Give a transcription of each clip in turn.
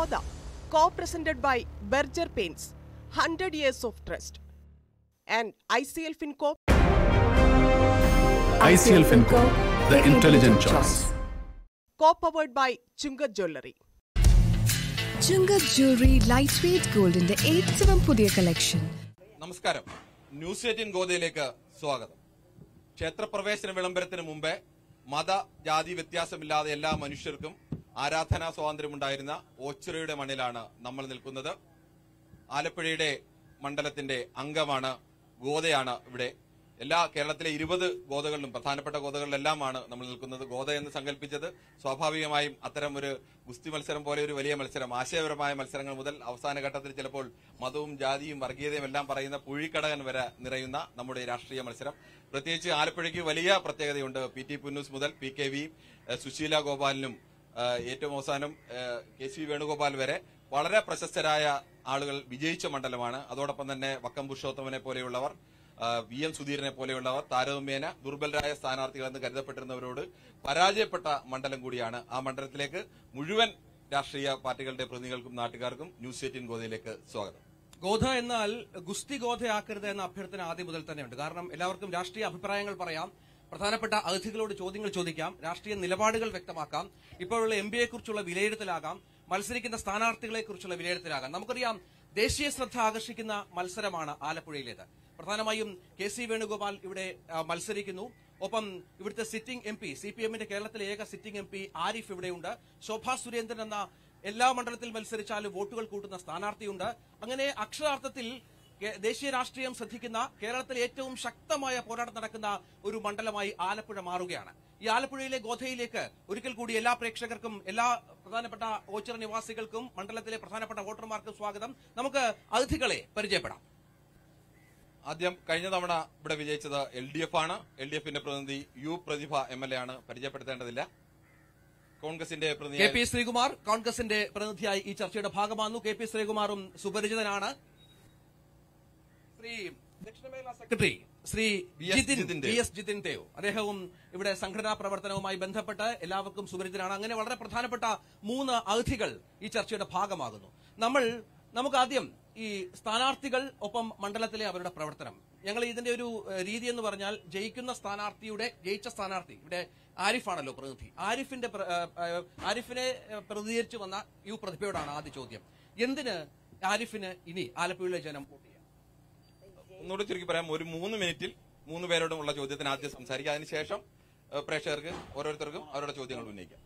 Goda, co-presented by Berger Paints, 100 Years of Trust, and ICL FinCorp ICL FinCo, the intelligent choice. co-powered by Chunga Jewelry. Chungath jewellery light weight ഗോൾഡിന്റെ ഏറ്റവും പുതിയ collection നമസ്കാരം news eighteen ഗോതയിലേക്ക് സ്വാഗതം ക്ഷേത്രപ്രവേശന വിളംബരത്തിന് മുമ്പേ മത ജാതി വ്യത്യാസമില്ലാതെ എല്ലാ മനുഷ്യർക്കും ആരാധനാ സ്വാതന്ത്ര്യമുണ്ടായിരുന്ന ഓച്ചിറയുടെ മണ്ണിലാണ് നമ്മൾ നിൽക്കുന്നത് ആലപ്പുഴയുടെ മണ്ഡലത്തിന്റെ അംഗമാണ് ഗോതയാണ് ഇവിടെ എല്ലാ കേരളത്തിലെ ഇരുപത് ഗോതകളിലും പ്രധാനപ്പെട്ട ഗോതകളിലെല്ലാമാണ് നമ്മൾ നിൽക്കുന്നത് ഗോത എന്ന് സങ്കല്പിച്ചത് സ്വാഭാവികമായും അത്തരം ഒരു ഗുസ്തി മത്സരം പോലെ ഒരു വലിയ മത്സരം ആശയപരമായ മത്സരങ്ങൾ മുതൽ അവസാന ഘട്ടത്തിൽ ചിലപ്പോൾ മതവും ജാതിയും വർഗീയതയും എല്ലാം പറയുന്ന പുഴിക്കടകൻ വരെ നിറയുന്ന നമ്മുടെ രാഷ്ട്രീയ മത്സരം പ്രത്യേകിച്ച് ആലപ്പുഴയ്ക്ക് വലിയ പ്രത്യേകതയുണ്ട് പി ടി പുന്നൂസ് മുതൽ പി കെ വി സുശീല ഗോപാലിനും ഏഹ് ഏറ്റവും അവസാനം ഏഹ് കെ സി വേണുഗോപാൽ വരെ വളരെ പ്രശസ്തരായ ആളുകൾ വിജയിച്ച മണ്ഡലമാണ് അതോടൊപ്പം തന്നെ വക്കം പുരുഷോത്തമനെ പോലെയുള്ളവർ ആഹ് വി എം സുധീരനെ പോലെയുള്ളവർ താരതമ്യേന ദുർബലരായ സ്ഥാനാർത്ഥികൾ എന്ന് കരുതപ്പെട്ടിരുന്നവരോട് പരാജയപ്പെട്ട മണ്ഡലം കൂടിയാണ് ആ മണ്ഡലത്തിലേക്ക് മുഴുവൻ രാഷ്ട്രീയ പാർട്ടികളുടെ പ്രതിനിധികൾക്കും നാട്ടുകാർക്കും ന്യൂസ് എയ്റ്റീൻ ഗോതയിലേക്ക് സ്വാഗതം ഗോധ എന്നാൽ ഗുസ്തി ഗോധയാക്കരുത് എന്ന അഭ്യർത്ഥന ആദ്യം മുതൽ തന്നെയുണ്ട് കാരണം എല്ലാവർക്കും രാഷ്ട്രീയ അഭിപ്രായങ്ങൾ പറയാം പ്രധാനപ്പെട്ട അതിഥികളോട് ചോദ്യങ്ങൾ ചോദിക്കാം രാഷ്ട്രീയ നിലപാടുകൾ വ്യക്തമാക്കാം ഇപ്പോഴുള്ള എം പിയെ കുറിച്ചുള്ള വിലയിരുത്തലാകാം മത്സരിക്കുന്ന സ്ഥാനാർത്ഥികളെ കുറിച്ചുള്ള വിലയിരുത്തലാകാം നമുക്കറിയാം ദേശീയ ശ്രദ്ധ ആകർഷിക്കുന്ന മത്സരമാണ് ആലപ്പുഴയിലേത് പ്രധാനമായും കെ സി വേണുഗോപാൽ ഇവിടെ ആ, മത്സരിക്കുന്നു ഒപ്പം ഇവിടുത്തെ sitting M P C P എമ്മിന്റെ കേരളത്തിലെ ഏക സിറ്റിംഗ് എം പി ആരിഫ് ഇവിടെയുണ്ട് ശോഭാ സുരേന്ദ്രൻ എന്ന എല്ലാ മണ്ഡലത്തിൽ മത്സരിച്ചാലും വോട്ടുകൾ കൂട്ടുന്ന സ്ഥാനാർത്ഥിയുണ്ട് അങ്ങനെ അക്ഷരാർത്ഥത്തിൽ കേ- ദേശീയ രാഷ്ട്രീയം ശ്രദ്ധിക്കുന്ന കേരളത്തിലെ ഏറ്റവും ശക്തമായ പോരാട്ടം നടക്കുന്ന ഒരു മണ്ഡലമായി ആലപ്പുഴ മാറുകയാണ് ഈ ആലപ്പുഴയിലെ ഗോധയിലേക്ക് ഒരിക്കൽ കൂടി എല്ലാ പ്രേക്ഷകർക്കും എല്ലാ പ്രധാനപ്പെട്ട ഓച്ചിറ നിവാസികൾക്കും മണ്ഡലത്തിലെ പ്രധാനപ്പെട്ട വോട്ടർമാർക്കും സ്വാഗതം നമുക്ക് അതിഥികളെ പരിചയപ്പെടാം ആദ്യം കഴിഞ്ഞ തവണ ഇവിടെ വിജയിച്ചത് എൽ ഡി എഫ് ആണ് എൽ ഡി എഫിന്റെ പ്രതിനിധി U Prathibha M L A ആണ് പരിചയപ്പെടുത്തേണ്ടതില്ല കോൺഗ്രസിന്റെ കെ പ്രതിനിധി പി ശ്രീകുമാർ കോൺഗ്രസിന്റെ പ്രതിനിധിയായി ഈ ചർച്ചയുടെ ഭാഗമാകുന്നു കെ പി ശ്രീകുമാറും സുപരിചിതനാണ് ശ്രീ ദക്ഷിണമേഖലാ secretary Shri V S Jithin Jithin Dev. V S Jithin Dev അദ്ദേഹവും ഇവിടെ സംഘടനാ പ്രവർത്തനവുമായി ബന്ധപ്പെട്ട് എല്ലാവർക്കും സുപരിചിതനാണ് അങ്ങനെ വളരെ പ്രധാനപ്പെട്ട മൂന്ന് അതിഥികൾ ഈ ചർച്ചയുടെ ഭാഗമാകുന്നു നമ്മൾ നമുക്ക് ആദ്യം ഈ സ്ഥാനാർത്ഥികൾ ഒപ്പം മണ്ഡലത്തിലെ അവരുടെ പ്രവർത്തനം ഞങ്ങൾ ഇതിന്റെ ഒരു ഏഹ്, രീതി എന്ന് പറഞ്ഞാൽ ജയിക്കുന്ന സ്ഥാനാർത്ഥിയുടെ ജയിച്ച സ്ഥാനാർത്ഥി ഇവിടെ ആരിഫാണല്ലോ പ്രതിനിധി ആരിഫിന്റെ പ്ര- ഏഹ്, ഏഹ്, ആരിഫിനെ ഏഹ്, പ്രതിനിധീകരിച്ചു വന്ന യു പ്രതിഭയോടാണ് ആദ്യ ചോദ്യം എന്തിന് ആരിഫിന് ഇനി ആലപ്പുഴയിലെ ജനം വോട്ട് ചെയ്യാം ഒന്നുകൂടി ചുരുക്കി പറയാം ഒരു മൂന്ന് മിനിറ്റിൽ മൂന്ന് പേരോടുമുള്ള ചോദ്യത്തിന് ആദ്യം സംസാരിക്കുക അതിനുശേഷം ഏഹ്, പ്രേക്ഷകർക്ക് ഓരോരുത്തർക്കും അവരുടെ ചോദ്യങ്ങൾ ഉന്നയിക്കാം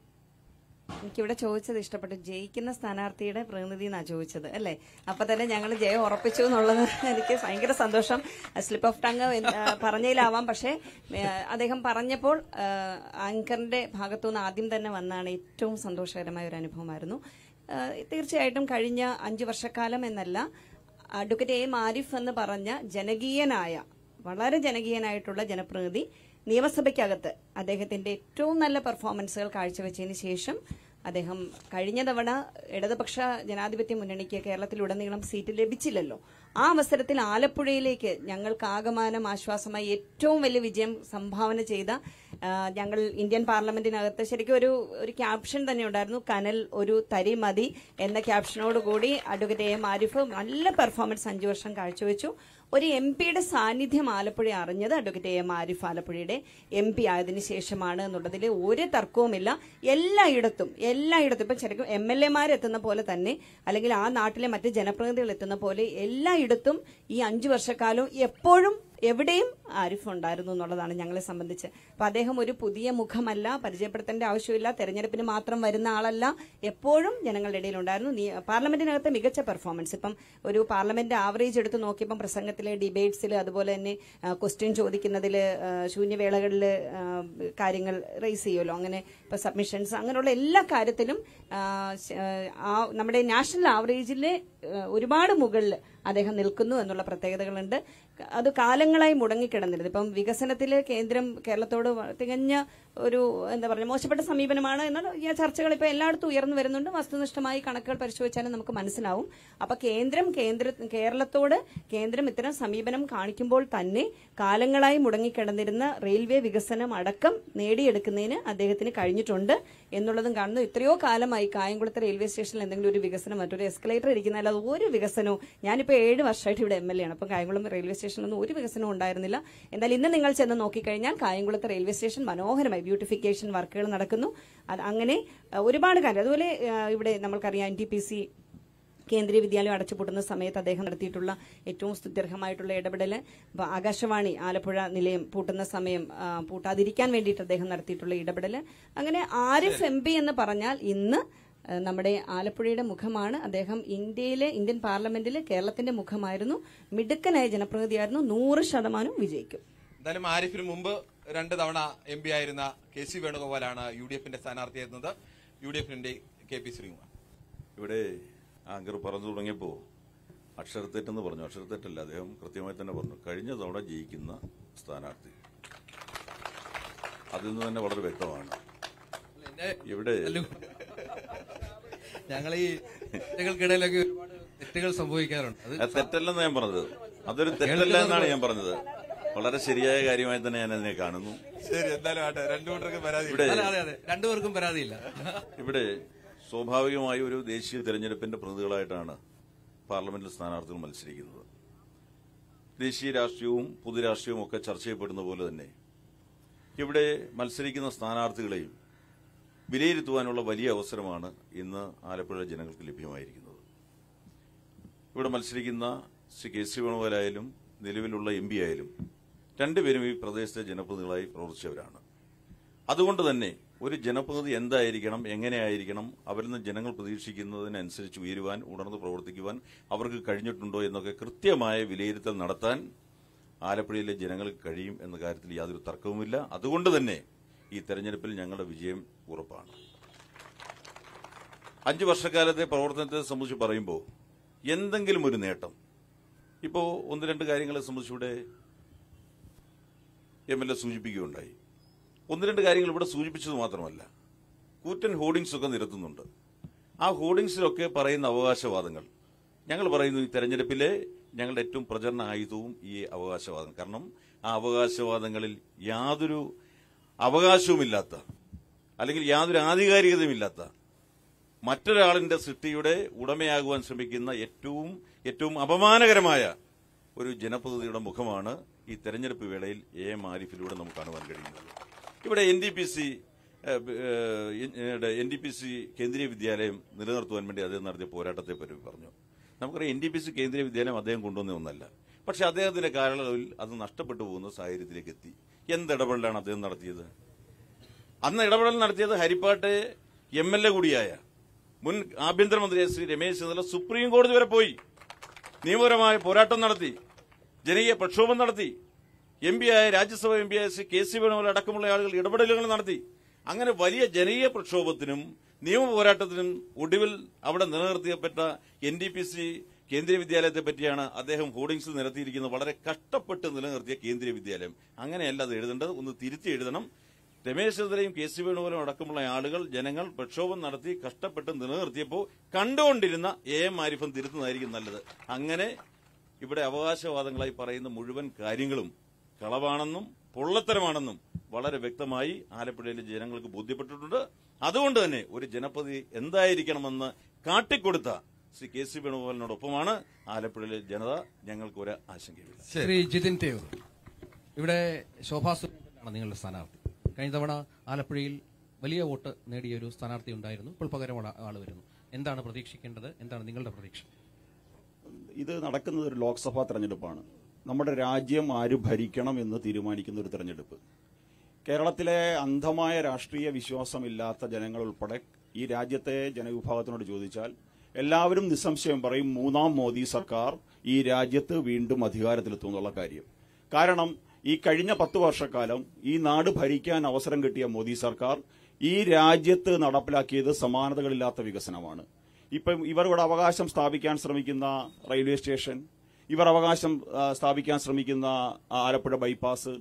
എനിക്കിവിടെ ചോദിച്ചത് ഇഷ്ടപ്പെട്ടു ജയിക്കുന്ന സ്ഥാനാർത്ഥിയുടെ പ്രതിനിധി എന്നാ ചോദിച്ചത് അല്ലേ അപ്പൊ തന്നെ ഞങ്ങൾ ജയം ഉറപ്പിച്ചു എന്നുള്ളത് എനിക്ക് ഭയങ്കര സന്തോഷം സ്ലിപ്പ് ഓഫ് ടങ് പറഞ്ഞതിലാവാം പക്ഷേ ഏ, അദ്ദേഹം പറഞ്ഞപ്പോൾ ആ, ആങ്കറിന്റെ ഭാഗത്തുനിന്ന് ആദ്യം തന്നെ വന്നാണ് ഏറ്റവും സന്തോഷകരമായ ഒരു അനുഭവമായിരുന്നു ആ, തീർച്ചയായിട്ടും കഴിഞ്ഞ അഞ്ചു വർഷക്കാലം എന്നല്ല അഡ്വക്കേറ്റ് എ മാരിഫ് എന്ന് പറഞ്ഞ ജനകീയനായ വളരെ ജനകീയനായിട്ടുള്ള ജനപ്രതിനിധി നിയമസഭയ്ക്കകത്ത് അദ്ദേഹത്തിന്റെ ഏറ്റവും നല്ല പെർഫോമൻസുകൾ കാഴ്ചവെച്ചതിന് ശേഷം അദ്ദേഹം കഴിഞ്ഞ തവണ ഇടതുപക്ഷ ജനാധിപത്യ മുന്നണിക്ക് കേരളത്തിലുടനീളം സീറ്റ് ലഭിച്ചില്ലല്ലോ ആ അവസരത്തിൽ ആലപ്പുഴയിലേക്ക് ഞങ്ങൾക്ക് ആകമാനം ആശ്വാസമായി ഏറ്റവും വലിയ വിജയം സംഭാവന ചെയ്ത ആ, ഞങ്ങൾ ഇന്ത്യൻ പാർലമെന്റിനകത്ത് ശരിക്കും ഒരു ഒരു ക്യാപ്ഷൻ തന്നെ ഉണ്ടായിരുന്നു കനൽ ഒരു തരി മതി എന്ന ക്യാപ്ഷനോട് കൂടി അഡ്വക്കേറ്റ് എ മാരിഫ് നല്ല പെർഫോമൻസ് അഞ്ചു വർഷം കാഴ്ചവെച്ചു ഒരു എം പിയുടെ സാന്നിധ്യം ആലപ്പുഴ അറിഞ്ഞത് അഡ്വക്കേറ്റ് എ എം ആരിഫ് ആലപ്പുഴയുടെ എം പി ആയതിനു ശേഷമാണ് എന്നുള്ളതിൽ ഒരു തർക്കവുമില്ല എല്ലായിടത്തും എല്ലായിടത്തും ഇപ്പം ശരിക്കും എം എൽ എമാർ എത്തുന്ന പോലെ തന്നെ അല്ലെങ്കിൽ ആ നാട്ടിലെ മറ്റ് ജനപ്രതിനിധികൾ എത്തുന്ന പോലെ എല്ലായിടത്തും ഈ അഞ്ചു വർഷക്കാലം എപ്പോഴും എവിടെയും ആരിഫ് ഉണ്ടായിരുന്നു എന്നുള്ളതാണ് ഞങ്ങളെ സംബന്ധിച്ച് അപ്പൊ അദ്ദേഹം ഒരു പുതിയ മുഖമല്ല പരിചയപ്പെടുത്തേണ്ട ആവശ്യമില്ല തെരഞ്ഞെടുപ്പിന് മാത്രം വരുന്ന ആളല്ല എപ്പോഴും ജനങ്ങളുടെ ഇടയിൽ ഉണ്ടായിരുന്നു നീ- പാർലമെന്റിനകത്ത് മികച്ച പെർഫോമൻസ് ഇപ്പം ഒരു പാർലമെന്റ് ആവറേജ് എടുത്ത് നോക്കിയപ്പം പ്രസംഗത്തിലെ ഡിബേറ്റ്സിൽ അതുപോലെ തന്നെ ക്വസ്റ്റ്യൻ ചോദിക്കുന്നതിൽ ശൂന്യവേളകളിൽ കാര്യങ്ങൾ റേസ് ചെയ്യുമല്ലോ അങ്ങനെ ഇപ്പൊ സബ്മിഷൻസ് അങ്ങനെയുള്ള എല്ലാ കാര്യത്തിലും ആ, ശ- ആ, നമ്മുടെ നാഷണൽ ആവറേജിലെ ഒരുപാട് മുകളിൽ അദ്ദേഹം നിൽക്കുന്നു എന്നുള്ള പ്രത്യേകതകളുണ്ട് അത് കാലങ്ങളായി മുടങ്ങിക്കിടന്നിരുന്നത് ഇപ്പം വികസനത്തിൽ കേന്ദ്രം കേരളത്തോട് വ- തികഞ്ഞ ഒരു എന്താ പറയുക മോശപ്പെട്ട സമീപനമാണ് എന്നാൽ ഈ ചർച്ചകൾ ഇപ്പോൾ എല്ലായിടത്തും ഉയർന്നു വരുന്നുണ്ട് വസ്തുനിഷ്ഠമായി കണക്കുകൾ പരിശോധിച്ചാലും നമുക്ക് മനസ്സിലാവും അപ്പൊ കേന്ദ്രം കേന്ദ്ര കേരളത്തോട് കേന്ദ്രം ഇത്തരം സമീപനം കാണിക്കുമ്പോൾ തന്നെ കാലങ്ങളായി മുടങ്ങിക്കിടന്നിരുന്ന റെയിൽവേ വികസനം അടക്കം നേടിയെടുക്കുന്നതിന് അദ്ദേഹത്തിന് കഴിഞ്ഞിട്ടുണ്ട് എന്നുള്ളതും കാണുന്നു എത്രയോ കാലമായി കായംകുളത്തെ റെയിൽവേ സ്റ്റേഷനിൽ എന്തെങ്കിലും ഒരു വികസനം മറ്റൊരു എസ്കലേറ്റർ ഇരിക്കുന്ന അല്ലാതെ ഒരു വികസനവും ഞാനിപ്പോൾ ഏഴ് വർഷമായിട്ട് ഇവിടെ എം എൽ എ ആണ് അപ്പം കായംകുളം റെയിൽവേ സ്റ്റേഷനിലൊന്നും ഒരു വികസനവും ഉണ്ടായിരുന്നില്ല എന്നാൽ ഇന്ന് നിങ്ങൾ ചെന്ന് നോക്കിക്കഴിഞ്ഞാൽ കായംകുളത്തെ റെയിൽവേ സ്റ്റേഷൻ മനോഹരമായി ബ്യൂട്ടിഫിക്കേഷൻ വർക്കുകൾ നടക്കുന്നു അത് അങ്ങനെ അഹ്, ഒരുപാട് കാര്യം അതുപോലെ അഹ്, ഇവിടെ നമ്മൾക്കറിയാം N T P C Kendriya Vidyalaya അടച്ചുപൂട്ടുന്ന സമയത്ത് അദ്ദേഹം നടത്തിയിട്ടുള്ള ഏറ്റവും സ്തുത്യർഹമായിട്ടുള്ള ഇടപെടല് ഇപ്പൊ ആകാശവാണി ആലപ്പുഴ നിലയം പൂട്ടുന്ന സമയം ആ, പൂട്ടാതിരിക്കാൻ വേണ്ടിയിട്ട് അദ്ദേഹം നടത്തിയിട്ടുള്ള ഇടപെടല് അങ്ങനെ ആരിഫ് എം പി എന്ന് പറഞ്ഞാൽ ഇന്ന് ആ, നമ്മുടെ ആലപ്പുഴയുടെ മുഖമാണ് അദ്ദേഹം ഇന്ത്യയിലെ ഇന്ത്യൻ പാർലമെന്റിലെ കേരളത്തിന്റെ മുഖമായിരുന്നു മിടുക്കനായ ജനപ്രതിനിധിയായിരുന്നു നൂറ് ശതമാനം വിജയിക്കും എന്തായാലും ആരിഫിന് മുമ്പ് രണ്ട് തവണ എം പി ആയിരുന്ന കെ സി വേണുഗോപാലാണ് യു ഡി എഫിന്റെ സ്ഥാനാർത്ഥിയായിരുന്നത് യു ഡി എഫിന്റെ കെ പി ശ്രീകുമാർ ഇവിടെ ആങ്കർ പറഞ്ഞു തുടങ്ങിയപ്പോൾ അക്ഷരത്തെറ്റെന്ന് പറഞ്ഞു അക്ഷരത്തെറ്റല്ല അദ്ദേഹം കൃത്യമായി തന്നെ പറഞ്ഞു കഴിഞ്ഞ തവണ ജയിക്കുന്ന സ്ഥാനാർത്ഥി അതിൽ നിന്ന് തന്നെ വളരെ വ്യക്തമാണ് എന്നെ ഇവിടെ അല്ലു. ഞങ്ങൾ ഈ തെറ്റുകൾക്കിടയിലൊക്കെ ഒരുപാട് തെറ്റുകൾ സംഭവിക്കാറുണ്ട് അത് അത് തെറ്റല്ലെന്ന് ഞാൻ പറഞ്ഞത് അതൊരു തെറ്റല്ല എന്നാണ് ഞാൻ പറഞ്ഞത് വളരെ ശരിയായ കാര്യമായി തന്നെ ഞാൻ അതിനെ കാണുന്നു ശരി എന്തായാലും ആട്ടെ രണ്ടു കൂട്ടർക്ക് പരാതി ഇവിടെ അതെ അതെ അതെ രണ്ടുപേർക്കും പരാതിയില്ല ഇവിടെ സ്വാഭാവികമായി ഒരു ദേശീയ തെരഞ്ഞെടുപ്പിന്റെ പ്രതിനിധികളായിട്ടാണ് പാർലമെന്റിൽ സ്ഥാനാർത്ഥികൾ മത്സരിക്കുന്നത് ദേശീയ രാഷ്ട്രീയവും പൊതുരാഷ്ട്രീയവും ഒക്കെ ചർച്ച ചെയ്യപ്പെടുന്ന പോലെ തന്നെ ഇവിടെ മത്സരിക്കുന്ന സ്ഥാനാർത്ഥികളെയും വിലയിരുത്തുവാനുള്ള വലിയ അവസരമാണ് ഇന്ന് ആലപ്പുഴ ജനങ്ങൾക്ക് ലഭ്യമായിരിക്കുന്നത് ഇവിടെ മത്സരിക്കുന്ന ശ്രീ കെ സി വേണുഗോപാലായാലും നിലവിലുള്ള എം പി ആയാലും രണ്ടുപേരും ഈ പ്രദേശത്തെ ജനപ്രതിനിധികളായി പ്രവർത്തിച്ചവരാണ് അതുകൊണ്ട് തന്നെ ഒരു ജനപ്രതിനിധി എന്തായിരിക്കണം എങ്ങനെയായിരിക്കണം അവരിൽ നിന്ന് ജനങ്ങൾ പ്രതീക്ഷിക്കുന്നതിനനുസരിച്ച് ഉയരുവാൻ ഉണർന്ന് പ്രവർത്തിക്കുവാൻ അവർക്ക് കഴിഞ്ഞിട്ടുണ്ടോ എന്നൊക്കെ കൃത്യമായ വിലയിരുത്തൽ നടത്താൻ ആലപ്പുഴയിലെ ജനങ്ങൾക്ക് കഴിയും എന്ന കാര്യത്തിൽ യാതൊരു തർക്കവുമില്ല അതുകൊണ്ട് തന്നെ ഈ തെരഞ്ഞെടുപ്പിൽ ഞങ്ങളുടെ വിജയം ഉറപ്പാണ് അഞ്ചു വർഷക്കാലത്തെ പ്രവർത്തനത്തെ സംബന്ധിച്ച് പറയുമ്പോൾ എന്തെങ്കിലും ഒരു നേട്ടം ഇപ്പോ ഒന്ന് രണ്ട് കാര്യങ്ങളെ സംബന്ധിച്ചിവിടെ എം എൽ എ സൂചിപ്പിക്കുകയുണ്ടായി ഒന്ന് രണ്ട് കാര്യങ്ങൾ ഇവിടെ സൂചിപ്പിച്ചത് മാത്രമല്ല കൂറ്റൻ ഹോർഡിംഗ്സ് ഒക്കെ നിരത്തുന്നുണ്ട് ആ ഹോർഡിംഗ്സിലൊക്കെ പറയുന്ന അവകാശവാദങ്ങൾ ഞങ്ങൾ പറയുന്നു ഈ തെരഞ്ഞെടുപ്പിലെ ഞങ്ങളുടെ ഏറ്റവും പ്രചരണ ആയുധവും ഈ അവകാശവാദം കാരണം ആ അവകാശവാദങ്ങളിൽ യാതൊരു അവകാശവുമില്ലാത്ത അല്ലെങ്കിൽ യാതൊരു ആധികാരികതയുമില്ലാത്ത മറ്റൊരാളിന്റെ സൃഷ്ടിയുടെ ഉടമയാകുവാൻ ശ്രമിക്കുന്ന ഏറ്റവും ഏറ്റവും അപമാനകരമായ ഒരു ജനപ്രതിനിധിയുടെ മുഖമാണ് ഈ തെരഞ്ഞെടുപ്പ് വേളയിൽ എ എം ആരിഫിലൂടെ നമുക്ക് കാണുവാൻ കഴിയുന്നത് ഇവിടെ N D P C N D P C Kendriya Vidyalaya നിലനിർത്തുവാൻ വേണ്ടി അദ്ദേഹം നടത്തിയ പോരാട്ടത്തെ പറ്റി പറഞ്ഞു നമുക്കറിയാം N D P C Kendriya Vidyalaya അദ്ദേഹം കൊണ്ടുവന്ന ഒന്നല്ല പക്ഷെ അദ്ദേഹത്തിന്റെ കാലയളവിൽ അത് നഷ്ടപ്പെട്ടു പോകുന്ന സാഹചര്യത്തിലേക്ക് എത്തി എന്തിടപെടലാണ് അദ്ദേഹം നടത്തിയത് അന്ന് ഇടപെടൽ നടത്തിയത് ഹരിപ്പാട്ട് എം എൽ എ കൂടിയായ മുൻ ആഭ്യന്തരമന്ത്രി ശ്രീ രമേശ് ചെന്നിത്തല സുപ്രീം കോടതി വരെ പോയി നിയമപരമായ പോരാട്ടം നടത്തി ജനകീയ പ്രക്ഷോഭം നടത്തി എം പി ആയ രാജ്യസഭ എം പി ആയ ശ്രീ കെ സി വേണുഗോപാൽ അടക്കമുള്ള ആളുകൾ ഇടപെടലുകൾ നടത്തി അങ്ങനെ വലിയ ജനകീയ പ്രക്ഷോഭത്തിനും നിയമ പോരാട്ടത്തിനും ഒടുവിൽ അവിടെ നിലനിർത്തിയപ്പെട്ട N D P C Kendriya വിദ്യാലയത്തെ പറ്റിയാണ് അദ്ദേഹം ഹോർഡിംഗ്സിൽ നിരത്തിയിരിക്കുന്നത് വളരെ കഷ്ടപ്പെട്ട് നിലനിർത്തിയ കേന്ദ്രീയ വിദ്യാലയം അങ്ങനെയല്ല അത് എഴുതേണ്ടത് ഒന്ന് തിരുത്തി എഴുതണം രമേശ് ചെന്നിത്തലയും കെ സി വേണുഗോപാലും അടക്കമുള്ള ആളുകൾ ജനങ്ങൾ പ്രക്ഷോഭം നടത്തി കഷ്ടപ്പെട്ട് നിലനിർത്തിയപ്പോൾ കണ്ടുകൊണ്ടിരുന്ന എ എം ആരിഫം തിരുത്തുന്നതായിരിക്കും നല്ലത് അങ്ങനെ ഇവിടെ അവകാശവാദങ്ങളായി പറയുന്ന മുഴുവൻ കാര്യങ്ങളും കളവാണെന്നും പൊള്ളത്തരമാണെന്നും വളരെ വ്യക്തമായി ആലപ്പുഴയിലെ ജനങ്ങൾക്ക് ബോധ്യപ്പെട്ടിട്ടുണ്ട് അതുകൊണ്ട് തന്നെ ഒരു ജനപ്രതി എന്തായിരിക്കണമെന്ന് കാട്ടിക്കൊടുത്ത ശ്രീ കെ സി വേണുഗോപാലിനോടൊപ്പമാണ് ആലപ്പുഴയിലെ ജനത ഞങ്ങൾക്ക് ഒരു ആശങ്കയില്ല ശ്രീ ജിതിൻ തേവർ ഇവിടെ ശോഭാ സുരേന്ദ്രനാണ് നിങ്ങളുടെ സ്ഥാനാർത്ഥി കഴിഞ്ഞ തവണ ആലപ്പുഴയിൽ വലിയ വോട്ട് നേടിയ ഒരു സ്ഥാനാർത്ഥി ഉണ്ടായിരുന്നു ഇപ്പോൾ പകരം ആള് ആള് വരുന്നു എന്താണ് പ്രതീക്ഷിക്കേണ്ടത് എന്താണ് നിങ്ങളുടെ പ്രതീക്ഷ ഇത് നടക്കുന്നത് ഒരു ലോക്സഭാ തെരഞ്ഞെടുപ്പാണ് നമ്മുടെ രാജ്യം ആര് ഭരിക്കണം എന്ന് തീരുമാനിക്കുന്ന ഒരു തെരഞ്ഞെടുപ്പ് കേരളത്തിലെ അന്ധമായ രാഷ്ട്രീയ വിശ്വാസമില്ലാത്ത ജനങ്ങൾ ഉൾപ്പെടെ ഈ രാജ്യത്തെ ജനവിഭാഗത്തിനോട് ചോദിച്ചാൽ എല്ലാവരും നിസ്സംശയം പറയും മൂന്നാം മോദി സർക്കാർ ഈ രാജ്യത്ത് വീണ്ടും അധികാരത്തിലെത്തും എന്നുള്ള കാര്യം കാരണം ഈ കഴിഞ്ഞ പത്ത് വർഷക്കാലം ഈ നാട് ഭരിക്കാൻ അവസരം കിട്ടിയ മോദി സർക്കാർ ഈ രാജ്യത്ത് നടപ്പിലാക്കിയത് സമാനതകളില്ലാത്ത വികസനമാണ് ഇപ്പം ഇവർ ഇവിടെ അവകാശം സ്ഥാപിക്കാൻ ശ്രമിക്കുന്ന റെയിൽവേ സ്റ്റേഷൻ ഇവർ അവകാശം ആ, സ്ഥാപിക്കാൻ ശ്രമിക്കുന്ന ആലപ്പുഴ ബൈപ്പാസ്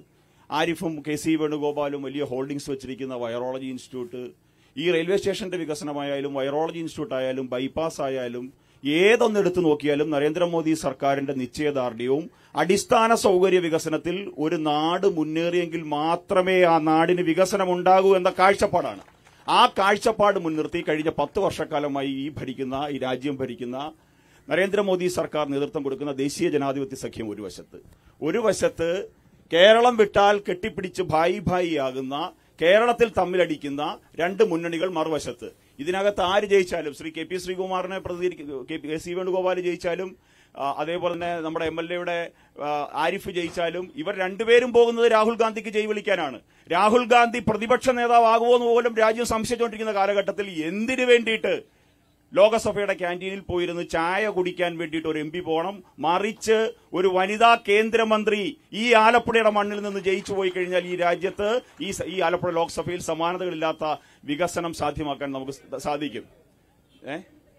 ആരിഫും കെ സി വേണുഗോപാലും വലിയ ഹോൾഡിംഗ്സ് വെച്ചിരിക്കുന്ന വൈറോളജി ഇൻസ്റ്റിറ്റ്യൂട്ട് ഈ റെയിൽവേ സ്റ്റേഷന്റെ വികസനമായാലും വൈറോളജി ഇൻസ്റ്റിറ്റ്യൂട്ട് ആയാലും ബൈപ്പാസ് ആയാലും ഏതൊന്നെടുത്തു നോക്കിയാലും നരേന്ദ്രമോദി സർക്കാരിന്റെ നിശ്ചയദാർഢ്യവും അടിസ്ഥാന സൗകര്യ വികസനത്തിൽ ഒരു നാട് മുന്നേറിയെങ്കിൽ മാത്രമേ ആ നാടിന് വികസനം ഉണ്ടാകൂ എന്ന കാഴ്ചപ്പാടാണ് ആ കാഴ്ചപ്പാട് മുൻനിർത്തി കഴിഞ്ഞ പത്ത് വർഷക്കാലമായി ഈ ഭരിക്കുന്ന ഈ രാജ്യം ഭരിക്കുന്ന നരേന്ദ്രമോദി സർക്കാർ നേതൃത്വം കൊടുക്കുന്ന ദേശീയ ജനാധിപത്യ സഖ്യം ഒരു വശത്ത് ഒരു വശത്ത് കേരളം വിട്ടാൽ കെട്ടിപ്പിടിച്ച് ഭായി ഭായി ആകുന്ന കേരളത്തിൽ തമ്മിലടിക്കുന്ന രണ്ട് മുന്നണികൾ മറുവശത്ത് ഇതിനകത്ത് ആര് ജയിച്ചാലും ശ്രീ കെ പി ശ്രീകുമാറിനെ പ്രതികരിക്കും കെ സി വേണുഗോപാൽ ജയിച്ചാലും ആ, അതേപോലെ തന്നെ നമ്മുടെ എം എൽ എയുടെ ആരിഫ് ജയിച്ചാലും ഇവർ രണ്ടുപേരും പോകുന്നത് രാഹുൽ ഗാന്ധിക്ക് ജയ് വിളിക്കാനാണ് രാഹുൽ ഗാന്ധി പ്രതിപക്ഷ നേതാവാകുമോ എന്ന് പോലും രാജ്യം സംശയിച്ചുകൊണ്ടിരിക്കുന്ന കാലഘട്ടത്തിൽ എന്തിനു വേണ്ടിയിട്ട് ലോകസഭയുടെ ക്യാൻറ്റീനിൽ പോയിരുന്ന് ചായ കുടിക്കാൻ വേണ്ടിയിട്ട് ഒരു എം പി പോകണം മറിച്ച് ഒരു വനിതാ കേന്ദ്രമന്ത്രി ഈ ആലപ്പുഴയുടെ മണ്ണിൽ നിന്ന് ജയിച്ചു പോയി കഴിഞ്ഞാൽ ഈ രാജ്യത്ത് ഈ സ- ഈ ആലപ്പുഴ ലോക്സഭയിൽ സമാനതകളില്ലാത്ത വികസനം സാധ്യമാക്കാൻ നമുക്ക് സ- സാധിക്കും ഏ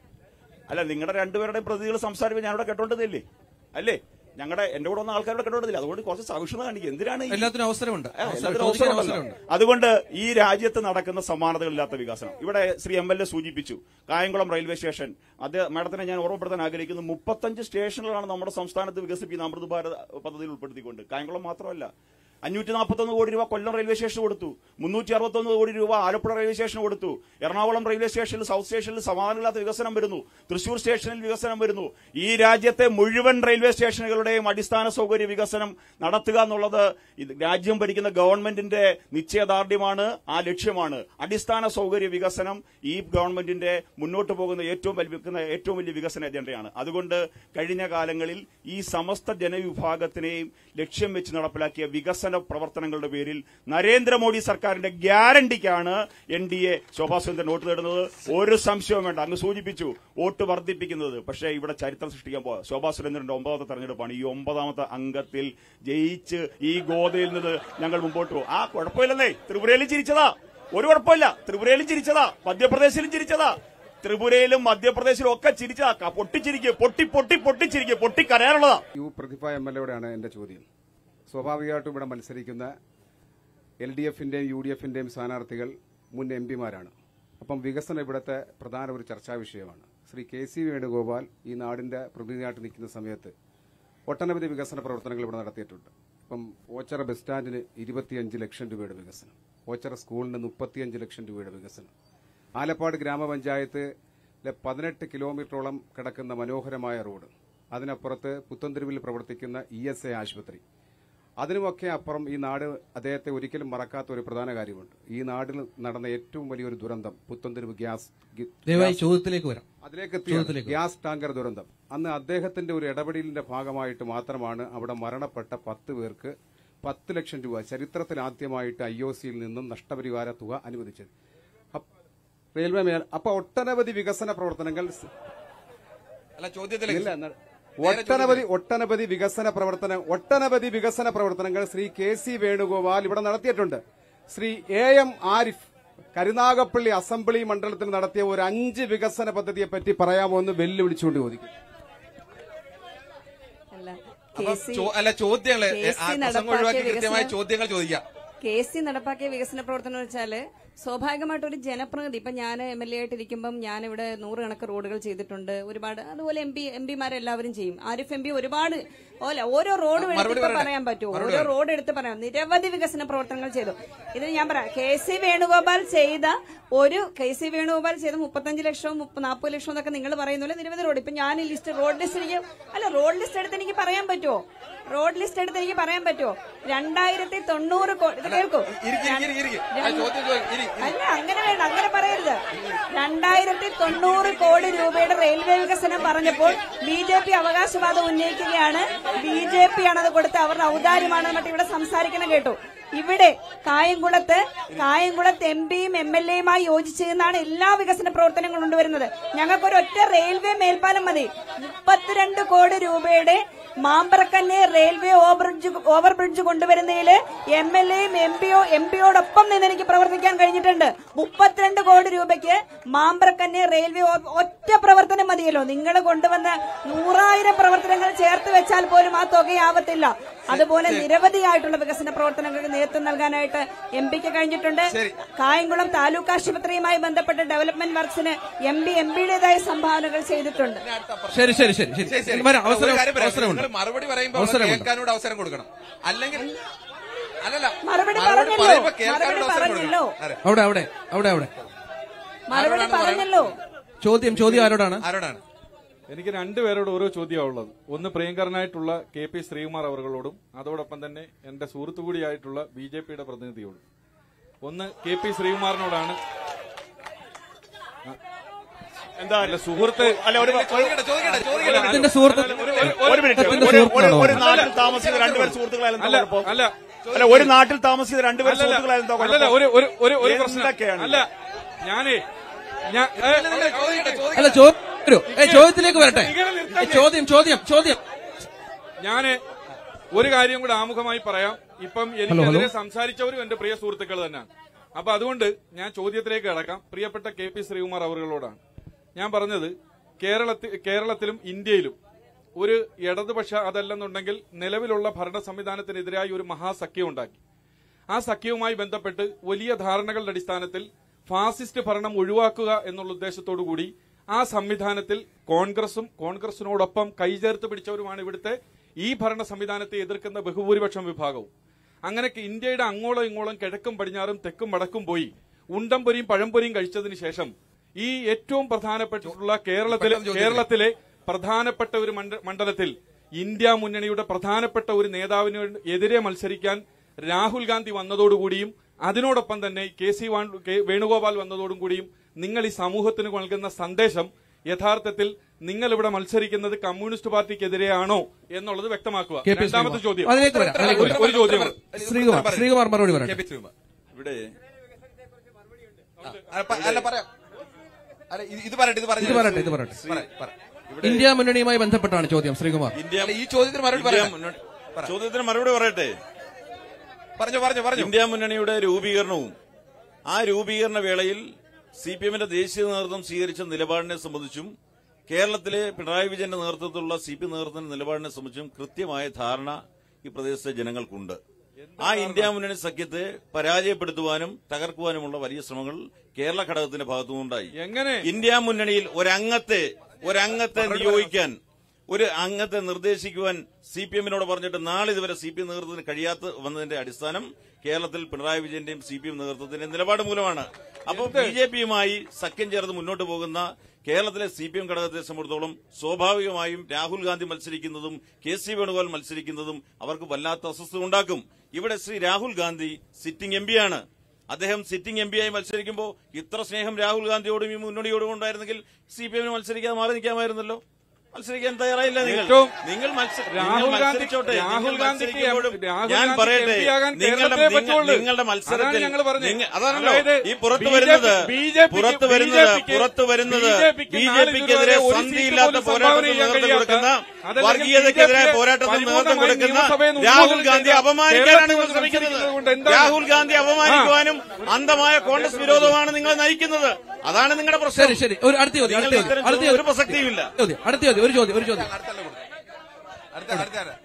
അല്ല നിങ്ങളുടെ രണ്ടുപേരുടെ പ്രതികൾ സംസാരിക്കുമ്പോൾ ഞാനിവിടെ കേട്ടോണ്ടതില്ലേ അല്ലേ ഞങ്ങളുടെ എന്റെ കൂടെ വന്ന ആൾക്കാരുടെ കേട്ടോണ്ടതില്ല അതുകൊണ്ട് കുറച്ച് സവിഷ്ണത കാണിക്കുക എന്തിനാണ് ഈ- എല്ലാത്തിനും അവസരമുണ്ട് ആ, അവസരം- എല്ലാത്തിനും ചോദിക്കാൻ അവസരമുണ്ട്. അവസരമുണ്ട് അതുകൊണ്ട് ഈ രാജ്യത്ത് നടക്കുന്ന സമാനതകളില്ലാത്ത വികസനം ഇവിടെ ശ്രീ എം എൽ എ സൂചിപ്പിച്ചു കായംകുളം റെയിൽവേ സ്റ്റേഷൻ അത് മാഡത്തിനെ ഞാൻ ഓർമ്മപ്പെടുത്താൻ ആഗ്രഹിക്കുന്നു മുപ്പത്തഞ്ച് സ്റ്റേഷനുകളാണ് നമ്മുടെ സംസ്ഥാനത്ത് വികസിപ്പിക്കുന്ന അമൃത് ഭാരത് പദ്ധതിയിൽ ഉൾപ്പെടുത്തിക്കൊണ്ട് കായംകുളം മാത്രമല്ല അഞ്ഞൂറ്റി നാൽപ്പത്തൊന്ന് കോടി രൂപ കൊല്ലം റെയിൽവേ സ്റ്റേഷൻ കൊടുത്തു മുന്നൂറ്റി അറുപത്തൊന്ന് കോടി രൂപ ആലപ്പുഴ റെയിൽവേ സ്റ്റേഷൻ കൊടുത്തു എറണാകുളം റെയിൽവേ സ്റ്റേഷനിൽ സൗത്ത് സ്റ്റേഷനിൽ സമാനമില്ലാത്ത വികസനം വരുന്നു തൃശൂർ സ്റ്റേഷനിൽ വികസനം വരുന്നു ഈ രാജ്യത്തെ മുഴുവൻ റെയിൽവേ സ്റ്റേഷനുകളുടെയും അടിസ്ഥാന സൗകര്യ വികസനം നടത്തുക എന്നുള്ളത് ഇത് രാജ്യം ഭരിക്കുന്ന ഗവൺമെന്റിന്റെ നിശ്ചയദാർഢ്യമാണ് ആ ലക്ഷ്യമാണ് അടിസ്ഥാന സൗകര്യ വികസനം ഈ ഗവൺമെന്റിന്റെ മുന്നോട്ട് പോകുന്ന ഏറ്റവും വലിയ ഏറ്റവും വലിയ വികസന അജണ്ടയാണ് അതുകൊണ്ട് കഴിഞ്ഞ കാലങ്ങളിൽ ഈ സമസ്ത ജനവിഭാഗത്തിനെയും ലക്ഷ്യം വെച്ച് നടപ്പിലാക്കിയ വികസന പ്രവർത്തനങ്ങളുടെ പേരിൽ നരേന്ദ്രമോദി സർക്കാരിന്റെ ഗ്യാരണ്ടിക്കാണ് N D A Shobha Surendran vote നേടുന്നത് ഒരു സംശയവും വേണ്ട അങ്ങ് സൂചിപ്പിച്ചു വോട്ട് വർദ്ധിപ്പിക്കുന്നത് പക്ഷേ ഇവിടെ ചരിത്രം സൃഷ്ടിക്കാൻ പോവാ ശോഭാ സുരേന്ദ്രന്റെ ഒമ്പതാമത്തെ തെരഞ്ഞെടുപ്പാണ് ഈ ഒമ്പതാമത്തെ അംഗത്തിൽ ജയിച്ച് ഈ ഗോതയിൽ നിന്ന് ഞങ്ങൾ മുമ്പോട്ട് പോകും ആ കുഴപ്പമില്ലെന്നേ ത്രിപുരയിലും ചിരിച്ചതാ ഒരു കുഴപ്പമില്ല ത്രിപുരയിലും ചിരിച്ചതാ മധ്യപ്രദേശിലും ചിരിച്ചതാ ത്രിപുരയിലും മധ്യപ്രദേശിലും ഒക്കെ ചിരിച്ചതാ ക- പൊട്ടിച്ചിരിക്കുക പൊട്ടി പൊട്ടി പൊട്ടിച്ചിരിക്കുക പൊട്ടിക്കരയാനുള്ളതാ യു പ്രതിഭ എം എൽ എയോടാണ് എന്റെ ചോദ്യം സ്വാഭാവികമായിട്ടും ഇവിടെ മത്സരിക്കുന്ന എൽ ഡി എഫിന്റെയും യു ഡി എഫിന്റെയും സ്ഥാനാർത്ഥികൾ മുൻ എം പിമാരാണ് അപ്പം വികസനം ഇവിടുത്തെ പ്രധാന ഒരു ചർച്ചാ വിഷയമാണ് ശ്രീ കെ സി വേണുഗോപാൽ ഈ നാടിന്റെ പ്രതിനിധിയായിട്ട് നിൽക്കുന്ന സമയത്ത് ഒട്ടനവധി വികസന പ്രവർത്തനങ്ങൾ ഇവിടെ നടത്തിയിട്ടുണ്ട് ഇപ്പം ഓച്ചറ ബസ് സ്റ്റാൻഡിന് ഇരുപത്തിയഞ്ച് ലക്ഷം രൂപയുടെ വികസനം ഓച്ചറ സ്കൂളിന് മുപ്പത്തിയഞ്ച് ലക്ഷം രൂപയുടെ വികസനം ആലപ്പാട് ഗ്രാമപഞ്ചായത്തിലെ പതിനെട്ട് കിലോമീറ്ററോളം കിടക്കുന്ന മനോഹരമായ റോഡ് അതിനപ്പുറത്ത് പുത്തൻതെരുവിൽ പ്രവർത്തിക്കുന്ന ഇ എസ് എ ആശുപത്രി അതിനുമൊക്കെ അപ്പുറം ഈ നാട് അദ്ദേഹത്തെ ഒരിക്കലും മറക്കാത്ത ഒരു പ്രധാന കാര്യമുണ്ട് ഈ നാട്ടിൽ നടന്ന ഏറ്റവും വലിയൊരു ദുരന്തം പുത്തൻതെരുവ് ഗ്യാസ് ഗി- ദയവായി ഗ്യാസ് ചോദ്യത്തിലേക്ക് വരാം അതിലേക്ക് ചോദ്യത്തിലേക്ക് എത്തിയാണ് ഗ്യാസ് ടാങ്കർ ദുരന്തം അന്ന് അദ്ദേഹത്തിന്റെ ഒരു ഇടപെടലിന്റെ ഭാഗമായിട്ട് മാത്രമാണ് അവിടെ മരണപ്പെട്ട പത്ത് പേർക്ക് പത്ത് ലക്ഷം രൂപ ചരിത്രത്തിൽ ആദ്യമായിട്ട് ഐ ഒ സിയിൽ നിന്നും നഷ്ടപരിഹാര തുക അനുവദിച്ചത് അപ്പ് റെയിൽവേ മേൽ അപ്പൊ ഒട്ടനവധി വികസന പ്രവർത്തനങ്ങൾ സ്- അല്ല ചോദ്യത്തിലേക്ക് ഇല്ല, ന- ഒട്ടനവധി ഒട്ടനവധി വികസന പ്രവർത്തനം ഒട്ടനവധി വികസന പ്രവർത്തനങ്ങൾ ശ്രീ കെ സി വേണുഗോപാൽ ഇവിടെ നടത്തിയിട്ടുണ്ട് Shri A M Arif Karunagappally assembly മണ്ഡലത്തിൽ നടത്തിയ ഒരു അഞ്ച് വികസന പദ്ധതിയെ പറ്റി പറയാമോ എന്ന് വെല്ലുവിളിച്ചുകൊണ്ട് ചോദിക്കും അല്ല അപ്പം കെ സി ചോ- അല്ല ചോദ്യങ്ങള് കെ സി പ്രസംഗം നടപ്പാക്കിയ ഒഴിവാക്കി വികസന- കൃത്യമായ ചോദ്യങ്ങൾ ചോദിക്കാം കെ സി നടപ്പാക്കിയ വികസന പ്രവർത്തനം എന്ന് വെച്ചാല് സ്വാഭാവികമായിട്ട് ഒരു ജനപ്രതിനിധി ഇപ്പൊ ഞാൻ എം എൽ എ ആയിട്ടിരിക്കുമ്പം ഞാൻ ഇവിടെ നൂറുകണക്ക് റോഡുകൾ ചെയ്തിട്ടുണ്ട് ഒരുപാട് അതുപോലെ എം പി എം പിമാരെല്ലാവരും ചെയ്യും ആരിഫ് എം പി ഒരുപാട് ഓല ഓരോ റോഡ് മറുപടി എടുത്ത് പറയട്ടെ. പറയാൻ പറ്റുമോ മറുപടി ഓരോ പറയട്ടെ. റോഡ് എടുത്ത് പറയാം നിരവധി വികസന പ്രവർത്തനങ്ങൾ ചെയ്തു ഇത് ഞാൻ പറയാം കെ സി വേണുഗോപാൽ ചെയ്ത ഒരു കെ സി വേണുഗോപാൽ ചെയ്ത മുപ്പത്തഞ്ച് ലക്ഷവും മുപ്പ- നാൽപ്പത് ലക്ഷവും എന്നൊക്കെ നിങ്ങൾ പറയുന്നില്ല നിരവധി റോഡ് ഇപ്പൊ ഞാൻ ഈ ലിസ്റ്റ് റോഡ് ലിസ്റ്റ് എനിക്ക് അല്ല റോഡ് ലിസ്റ്റ് എടുത്ത് എനിക്ക് പറയാൻ പറ്റുമോ റോഡ് ലിസ്റ്റ് എടുത്ത് എനിക്ക് പറയാൻ പറ്റുമോ രണ്ടായിരത്തി തൊണ്ണൂറ് കോടി ഇത് കേൾക്കൂ ഇരിക്ക്, ഇരിക്ക്, ഇരിക്ക്, ഇരിക്ക്. ആ ചോദ്യം ചോദിക്ക്. ഇരി, ഇരി. അല്ല അങ്ങനെ വേണ്ട അങ്ങനെ പറയരുത് രണ്ടായിരത്തി തൊണ്ണൂറ് കോടി രൂപയുടെ റെയിൽവേ വികസനം പറഞ്ഞപ്പോൾ ബി ജെ പി അവകാശവാദം ഉന്നയിക്കുകയാണ് ബി ജെ പി ആണ് അത് കൊടുത്ത് അവരുടെ ഔദാര്യമാണ് എന്നിട്ട് ഇവിടെ സംസാരിക്കണം കേട്ടു ഇവിടെ കായംകുളത്ത് കായംകുളത്ത് എം പിയും എം എൽ എയുമായി യോജിച്ച് നിന്നാണ് എല്ലാ വികസന പ്രവർത്തനങ്ങളും കൊണ്ടുവരുന്നത് ഞങ്ങൾക്കൊരു ഒറ്റ റെയിൽവേ മേൽപ്പാലം മതി മുപ്പത്തിരണ്ട് കോടി രൂപയുടെ മാമ്പറക്കന്നെ റെയിൽവേ ഓവർബ്രിഡ്ജ് ഓവർബ്രിഡ്ജ് കൊണ്ടുവരുന്നതിൽ എം എൽ എയും എം പിയോ എം പിയോടൊപ്പം നിന്ന് എനിക്ക് പ്രവർത്തിക്കാൻ കഴിഞ്ഞിട്ടുണ്ട് മുപ്പത്തിരണ്ട് കോടി രൂപയ്ക്ക് മാമ്പറക്കന്നെ റെയിൽവേ ഓ- ഒറ്റ പ്രവർത്തനം മതിയല്ലോ നിങ്ങൾ കൊണ്ടുവന്ന നൂറായിരം പ്രവർത്തനങ്ങൾ ചേർത്ത് വെച്ചാൽ പോലും ആ തുകയാവത്തില്ല അതുപോലെ നിരവധിയായിട്ടുള്ള വികസന പ്രവർത്തനങ്ങൾക്ക് നേതൃത്വം നൽകാനായിട്ട് എം പിക്ക് കഴിഞ്ഞിട്ടുണ്ട് കായംകുളം താലൂക്ക് ആശുപത്രിയുമായി ബന്ധപ്പെട്ട ഡെവലപ്മെന്റ് വർക്ക്സിന് എം പി എം പിയുടേതായ സംഭാവനകൾ ചെയ്തിട്ടുണ്ട് ശരി ശരി ശരി ശരി, ശരി ശരി. വരാം അവസരം ഒരു കാര്യം പറയാം. അവസരമുണ്ട് നിങ്ങൾ മറുപടി പറയുമ്പോൾ അവസരമുണ്ട്. കേൾക്കാനോട് അവസരം കൊടുക്കണം അല്ലെങ്കിൽ അല്ലല്ല മറുപടി മറുപടി പറഞ്ഞല്ലോ. പറയുമ്പോൾ കേൾക്കാനോട് മറുപടി അവസരം പറഞ്ഞല്ലോ. കൊടുക്കണം അതെ. അവിടെ അവിടെ അവിടെ അവിടെ മറുപടി പറഞ്ഞല്ലോ ചോദ്യം ചോദ്യം ആരോടാണ് ആരോടാണ് എനിക്ക് രണ്ടുപേരോട് ഓരോ ചോദ്യമാണ് ഉള്ളത് ഒന്ന് പ്രിയങ്കരനായിട്ടുള്ള കെ പി ശ്രീകുമാർ അവറുകളോടും അതോടൊപ്പം തന്നെ എന്റെ സുഹൃത്തു കൂടിയായിട്ടുള്ള ബി ജെ പിയുടെ പ്രതിനിധിയോടും ഒന്ന് കെ പി ശ്രീകുമാറിനോടാണ് എന്താ അല്ല സുഹൃത്ത് അല്ല ഒരു ചോദിക്കട്ടെ ചോദിക്കട്ടെ ചോദിക്കട്ടെ ഇതിന്റെ സുഹൃത്ത് ഒരു മിനിറ്റ് ഇതിന്റെ ഒരു- ഒരു സുഹൃത്താണോ? ഒരു നാട്ടിൽ താമസിക്കുന്ന രണ്ടുപേർ സുഹൃത്തുക്കളായാലും എന്താ അല്ല കുഴപ്പം? അല്ല അല്ല ഒരു നാട്ടിൽ താമസിക്കുന്ന രണ്ടുപേർ അല്ലല്ല, സുഹൃത്തുക്കളായാലും എന്താ അല്ലല്ല കുഴപ്പം? ഒരു ഒരു ഒരു ഒരു പ്രശ്നം എന്തൊക്കെയാണ് അല്ല ഞാനേ ഞാൻ ഏ, നിങ്ങൾ ചോദിക്കട്ടെ ചോദിക്കട്ടെ അല്ല ചോദ്യം വരൂ. ഏ, ചോദ്യത്തിലേക്ക് വരട്ടെ ഏ, ചോദ്യം ചോദ്യം ചോദ്യം ഞാന് ഒരു കാര്യം കൂടെ ആമുഖമായി പറയാം ഇപ്പം എനിക്കെതിരെ സംസാരിച്ചവരും എന്റെ പ്രിയ സുഹൃത്തുക്കൾ തന്നെയാണ് അപ്പൊ അതുകൊണ്ട് ഞാൻ ചോദ്യത്തിലേക്ക് കിടക്കാം പ്രിയപ്പെട്ട കെ പി ശ്രീകുമാർ അവറുകളോടാണ് ഞാൻ പറഞ്ഞത് കേരളത്തിൽ കേരളത്തിലും ഇന്ത്യയിലും ഒരു ഇടതുപക്ഷ അതല്ലെന്നുണ്ടെങ്കിൽ നിലവിലുള്ള ഭരണ സംവിധാനത്തിനെതിരായി ഒരു മഹാസഖ്യം ഉണ്ടാക്കി ആ സഖ്യവുമായി ബന്ധപ്പെട്ട് വലിയ ധാരണകളുടെ അടിസ്ഥാനത്തിൽ ഫാസിസ്റ്റ് ഭരണം ഒഴിവാക്കുക എന്നുള്ള ഉദ്ദേശത്തോടു കൂടി ആ സംവിധാനത്തിൽ കോൺഗ്രസും കോൺഗ്രസിനോടൊപ്പം കൈചേർത്ത് പിടിച്ചവരുമാണ് ഇവിടുത്തെ ഈ ഭരണ സംവിധാനത്തെ എതിർക്കുന്ന ബഹുഭൂരിപക്ഷം വിഭാഗവും അങ്ങനെ ഇന്ത്യയുടെ അങ്ങോളം ഇങ്ങോളം കിഴക്കും പടിഞ്ഞാറും തെക്കും വടക്കും പോയി ഉണ്ടംപൊരിയും പഴംപൊരിയും കഴിച്ചതിന് ശേഷം ഈ ഏറ്റവും പ്രധാനപ്പെട്ടിട്ടുള്ള കേരളത്തിലെ പെട്ടെന്ന് ചോദ്യം കേരളത്തിലെ പ്രധാനപ്പെട്ട ഒരു മണ്ഡ- മണ്ഡലത്തിൽ ഇന്ത്യ മുന്നണിയുടെ പ്രധാനപ്പെട്ട ഒരു നേതാവിന് എതിരെ മത്സരിക്കാൻ രാഹുൽ ഗാന്ധി വന്നതോടുകൂടിയും അതിനോടൊപ്പം തന്നെ കെ സി വാൺ- കെ വേണുഗോപാൽ വന്നതോടും കൂടിയും നിങ്ങൾ ഈ സമൂഹത്തിന് നൽകുന്ന സന്ദേശം യഥാർത്ഥത്തിൽ നിങ്ങൾ ഇവിടെ മത്സരിക്കുന്നത് കമ്മ്യൂണിസ്റ്റ് പാർട്ടിക്കെതിരെയാണോ എന്നുള്ളത് വ്യക്തമാക്കുക കെ പി രണ്ടാമത്തെ ശ്രീകുമാർ. ചോദ്യം അതിലേക്ക് വരാം അതിലേക്ക് ഒരു- വരാം. ഒരു ചോദ്യം ശ്രീകുമാർ ശ്രീകുമാർ മറുപടി കെ പറയട്ടെ പി ശ്രീകുമാർ ഇവിടെ അല്ല, പ- അല്ല പറയാം അല്ല ഇത് ഇത് പറയട്ടെ ഇത് പറഞ്ഞു ഇത് പറയട്ടെ ഇത് പറയട്ടെ പറ- പറ. ഇന്ത്യ മുന്നണിയുമായി ബന്ധപ്പെട്ടാണ് ചോദ്യം ശ്രീകുമാർ ഇന്ത്യ അല്ല, ഈ ചോദ്യത്തിന് മറുപടി ഇന്ത്യ പറയാം മുന്നണി- ചോദ്യത്തിന് മറുപടി പറയട്ടെ പറഞ്ഞു പറഞ്ഞു പറഞ്ഞു ഇന്ത്യ മുന്നണിയുടെ രൂപീകരണവും ആ രൂപീകരണ വേളയിൽ സി പി എമ്മിന്റെ ദേശീയ നേതൃത്വം സ്വീകരിച്ച നിലപാടിനെ സംബന്ധിച്ചും കേരളത്തിലെ പിണറായി വിജയന്റെ നേതൃത്വത്തിലുള്ള സി പി നേതൃത്വത്തിന്റെ നിലപാടിനെ സംബന്ധിച്ചും കൃത്യമായ ധാരണ ഈ പ്രദേശത്തെ ജനങ്ങൾക്കുണ്ട് ആ ഇന്ത്യ മുന്നണി സഖ്യത്തെ പരാജയപ്പെടുത്തുവാനും തകർക്കുവാനുമുള്ള വലിയ ശ്രമങ്ങൾ കേരള ഘടകത്തിന്റെ ഭാഗത്തുനിന്നുണ്ടായി എങ്ങനെ ഇന്ത്യ മുന്നണിയിൽ ഒരംഗത്തെ ഒരംഗത്തെ നിയോഗിക്കാൻ ഒരു അംഗത്തെ നിർദ്ദേശിക്കുവാൻ സി പി എമ്മിനോട് പറഞ്ഞിട്ട് നാളിതുവരെ സി പി എം നേതൃത്വത്തിന് കഴിയാത്ത വന്നതിന്റെ അടിസ്ഥാനം കേരളത്തിൽ പിണറായി വിജയന്റെയും സി പി എം നേതൃത്വത്തിന്റെ നിലപാട് മൂലമാണ് അപ്പോൾ ബി ജെ പിയുമായി സഖ്യം ചേർന്ന് മുന്നോട്ട് പോകുന്ന കേരളത്തിലെ സി പി എം ഘടകത്തെ സംബന്ധിച്ചിടത്തോളം സ്വാഭാവികമായും രാഹുൽ ഗാന്ധി മത്സരിക്കുന്നതും കെ സി വേണുഗോപാൽ മത്സരിക്കുന്നതും അവർക്ക് വല്ലാത്ത അസ്വസ്ഥത ഉണ്ടാക്കും ഇവിടെ ശ്രീ രാഹുൽ ഗാന്ധി സിറ്റിംഗ് എം പിയാണ് അദ്ദേഹം സിറ്റിംഗ് എം ആയി മത്സരിക്കുമ്പോൾ ഇത്ര സ്നേഹം രാഹുൽ ഗാന്ധിയോടും ഈ മുന്നണിയോടും ഉണ്ടായിരുന്നെങ്കിൽ സി പി എമ്മിന് മത്സരിക്കാതെ മാറി നിൽക്കാമായിരുന്നല്ലോ മത്സരിക്കാൻ തയ്യാറായില്ല നിങ്ങൾ ഏറ്റവും നിങ്ങൾ മത്സ- രാഹുൽ നിങ്ങൾ ഗാന്ധി- മത്സരിച്ചോട്ടെ രാഹുൽ നിങ്ങൾ ഗാന്ധിക്ക് മത്സരിക്കുമ്പോഴും രാഹുൽ ഞാൻ ഗാന്ധിക്ക് പറയട്ടെ MP ആകാൻ നിങ്ങളുടെ കേരളത്തിലേ നിങ്ങൾ- പറ്റുള്ളൂ. നിങ്ങളുടെ മത്സരത്തിൽ അതാണ് ഞങ്ങൾ പറഞ്ഞത്. നിങ്ങൾ- അതാണല്ലോ അതായത് ഈ പുറത്തു BJP വരുന്നത് BJP പുറത്തു വരുന്നത് BJP പുറത്തു വരുന്നത് BJP ബി ജെ നാല് പിക്കെതിരെ ഇതുവരെ ഒരു സന്ധിയില്ലാത്ത സീറ്റ് പോലും പോരാട്ടത്തിന് സംഭാവന നേതൃത്വം ചെയ്യാൻ കൊടുക്കുന്ന അതല്ലെങ്കിൽ വർഗീയതക്കെതിരായ BJP പോരാട്ടത്തിന് നേതൃത്വം പരിപൂർണ്ണമായി കൊടുക്കുന്ന നിയമസഭയിൽ നിന്ന് രാഹുൽ ഉന്മൂലനം ഗാന്ധി ചെയ്ത അപമാനിക്കാനാണ് നിങ്ങൾ കേരളത്തിൽ ശ്രമിക്കുന്നത് കൊണ്ട് എന്താണ്? രാഹുൽ ഗാന്ധി അപമാനിക്കുവാനും അന്ധമായ കോൺഗ്രസ് വിരോധമാണ് നിങ്ങളെ നയിക്കുന്നത് അതാണ് നിങ്ങളുടെ പ്രശ്നം ശരി ശരി ഒരു അടുത്ത ചോദ്യം അടുത്ത നിങ്ങൾ ചോദ്യം ഇത്തരം അടുത്ത ചോദ്യം ഒരു ചോദ്യം പ്രസക്തിയുമില്ല ചോദ്യം അടുത്ത ചോദ്യം ഒരു ചോദ്യം ഒരു ചോദ്യം അടുത്തല്ല കൊടുക്കും അടുത്ത അടുത്ത ആരാ?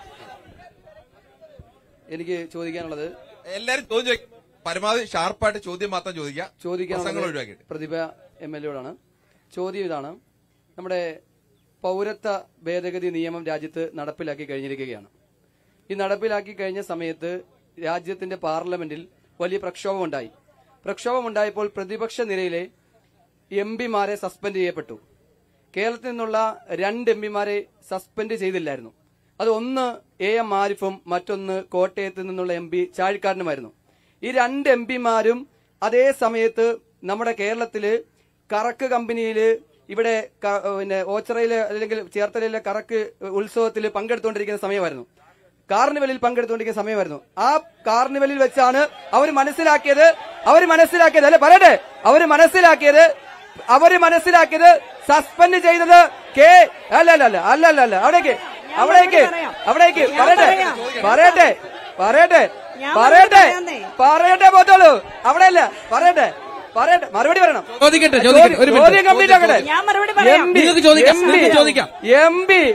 എനിക്ക് ചോദിക്കാനുള്ളത് എല്ലാരും ചോദ്യം ചോദിക്കും പരമാവധി ഷാർപ്പായിട്ട് ചോദ്യം മാത്രം ചോദിക്കാം പ്രസംഗങ്ങൾ ചോദിക്കാനുള്ളത് ഒഴിവാക്കിയിട്ട് പ്രതിഭ എം എൽ എയോടാണ് ചോദ്യം ഇതാണ് നമ്മുടെ പൗരത്വ ഭേദഗതി നിയമം രാജ്യത്ത് നടപ്പിലാക്കി കഴിഞ്ഞിരിക്കുകയാണ് ഈ നടപ്പിലാക്കി കഴിഞ്ഞ സമയത്ത് രാജ്യത്തിന്റെ പാർലമെന്റിൽ വലിയ പ്രക്ഷോഭമുണ്ടായി പ്രക്ഷോഭമുണ്ടായപ്പോൾ പ്രതിപക്ഷ നിരയിലെ എം പിമാരെ സസ്പെൻഡ് ചെയ്യപ്പെട്ടു കേരളത്തിൽ നിന്നുള്ള രണ്ട് എം പിമാരെ സസ്പെൻഡ് ചെയ്തില്ലായിരുന്നു അത് ഒന്ന് എ എം ആരിഫും മറ്റൊന്ന് കോട്ടയത്ത് നിന്നുള്ള എം പി ചാഴിക്കാരനുമായിരുന്നു ഈ രണ്ട് എം പിമാരും അതേ സമയത്ത് നമ്മുടെ കേരളത്തില് കറക്ക് കമ്പനിയില് ഇവിടെ ക- പിന്നെ ഓച്ചറയിലെ അല്ലെങ്കിൽ ചേർത്തലയിലെ കറക്ക് ഉത്സവത്തിൽ പങ്കെടുത്തുകൊണ്ടിരിക്കുന്ന സമയമായിരുന്നു കാർണിവലിൽ പങ്കെടുത്തുകൊണ്ടിരിക്കുന്ന സമയമായിരുന്നു ആ കാർണിവലിൽ വെച്ചാണ് അവർ മനസ്സിലാക്കിയത് അവർ മനസ്സിലാക്കിയത് അല്ലെ പറയട്ടെ അവർ മനസ്സിലാക്കിയത് അവര് മനസ്സിലാക്കിയത് സസ്പെൻഡ് ചെയ്തത് കെ അല്ല അല്ല അല്ല അല്ല അല്ല അല്ല അവിടേക്ക് അവിടേക്ക് അവിടേക്ക് പറയട്ടെ പറയട്ടെ പറയട്ടെ ഞാൻ പറയട്ടെ പറയാന്നേ. പറയട്ടെ പോത്തോളൂ അവിടെയല്ല പറയട്ടെ പറയട്ടെ മറുപടി പറയണം ചോദിക്കട്ടെ ചോദിക്കട്ടെ ഒരു ചോദ്യം മിനിറ്റ് കംപ്ലീറ്റ് ആക്കട്ടെ ഞാൻ മറുപടി പറയാം. എം പി നിങ്ങൾക്ക് ചോദിക്കാം, എം പി നിങ്ങൾക്ക് ചോദിക്കാം. എം പി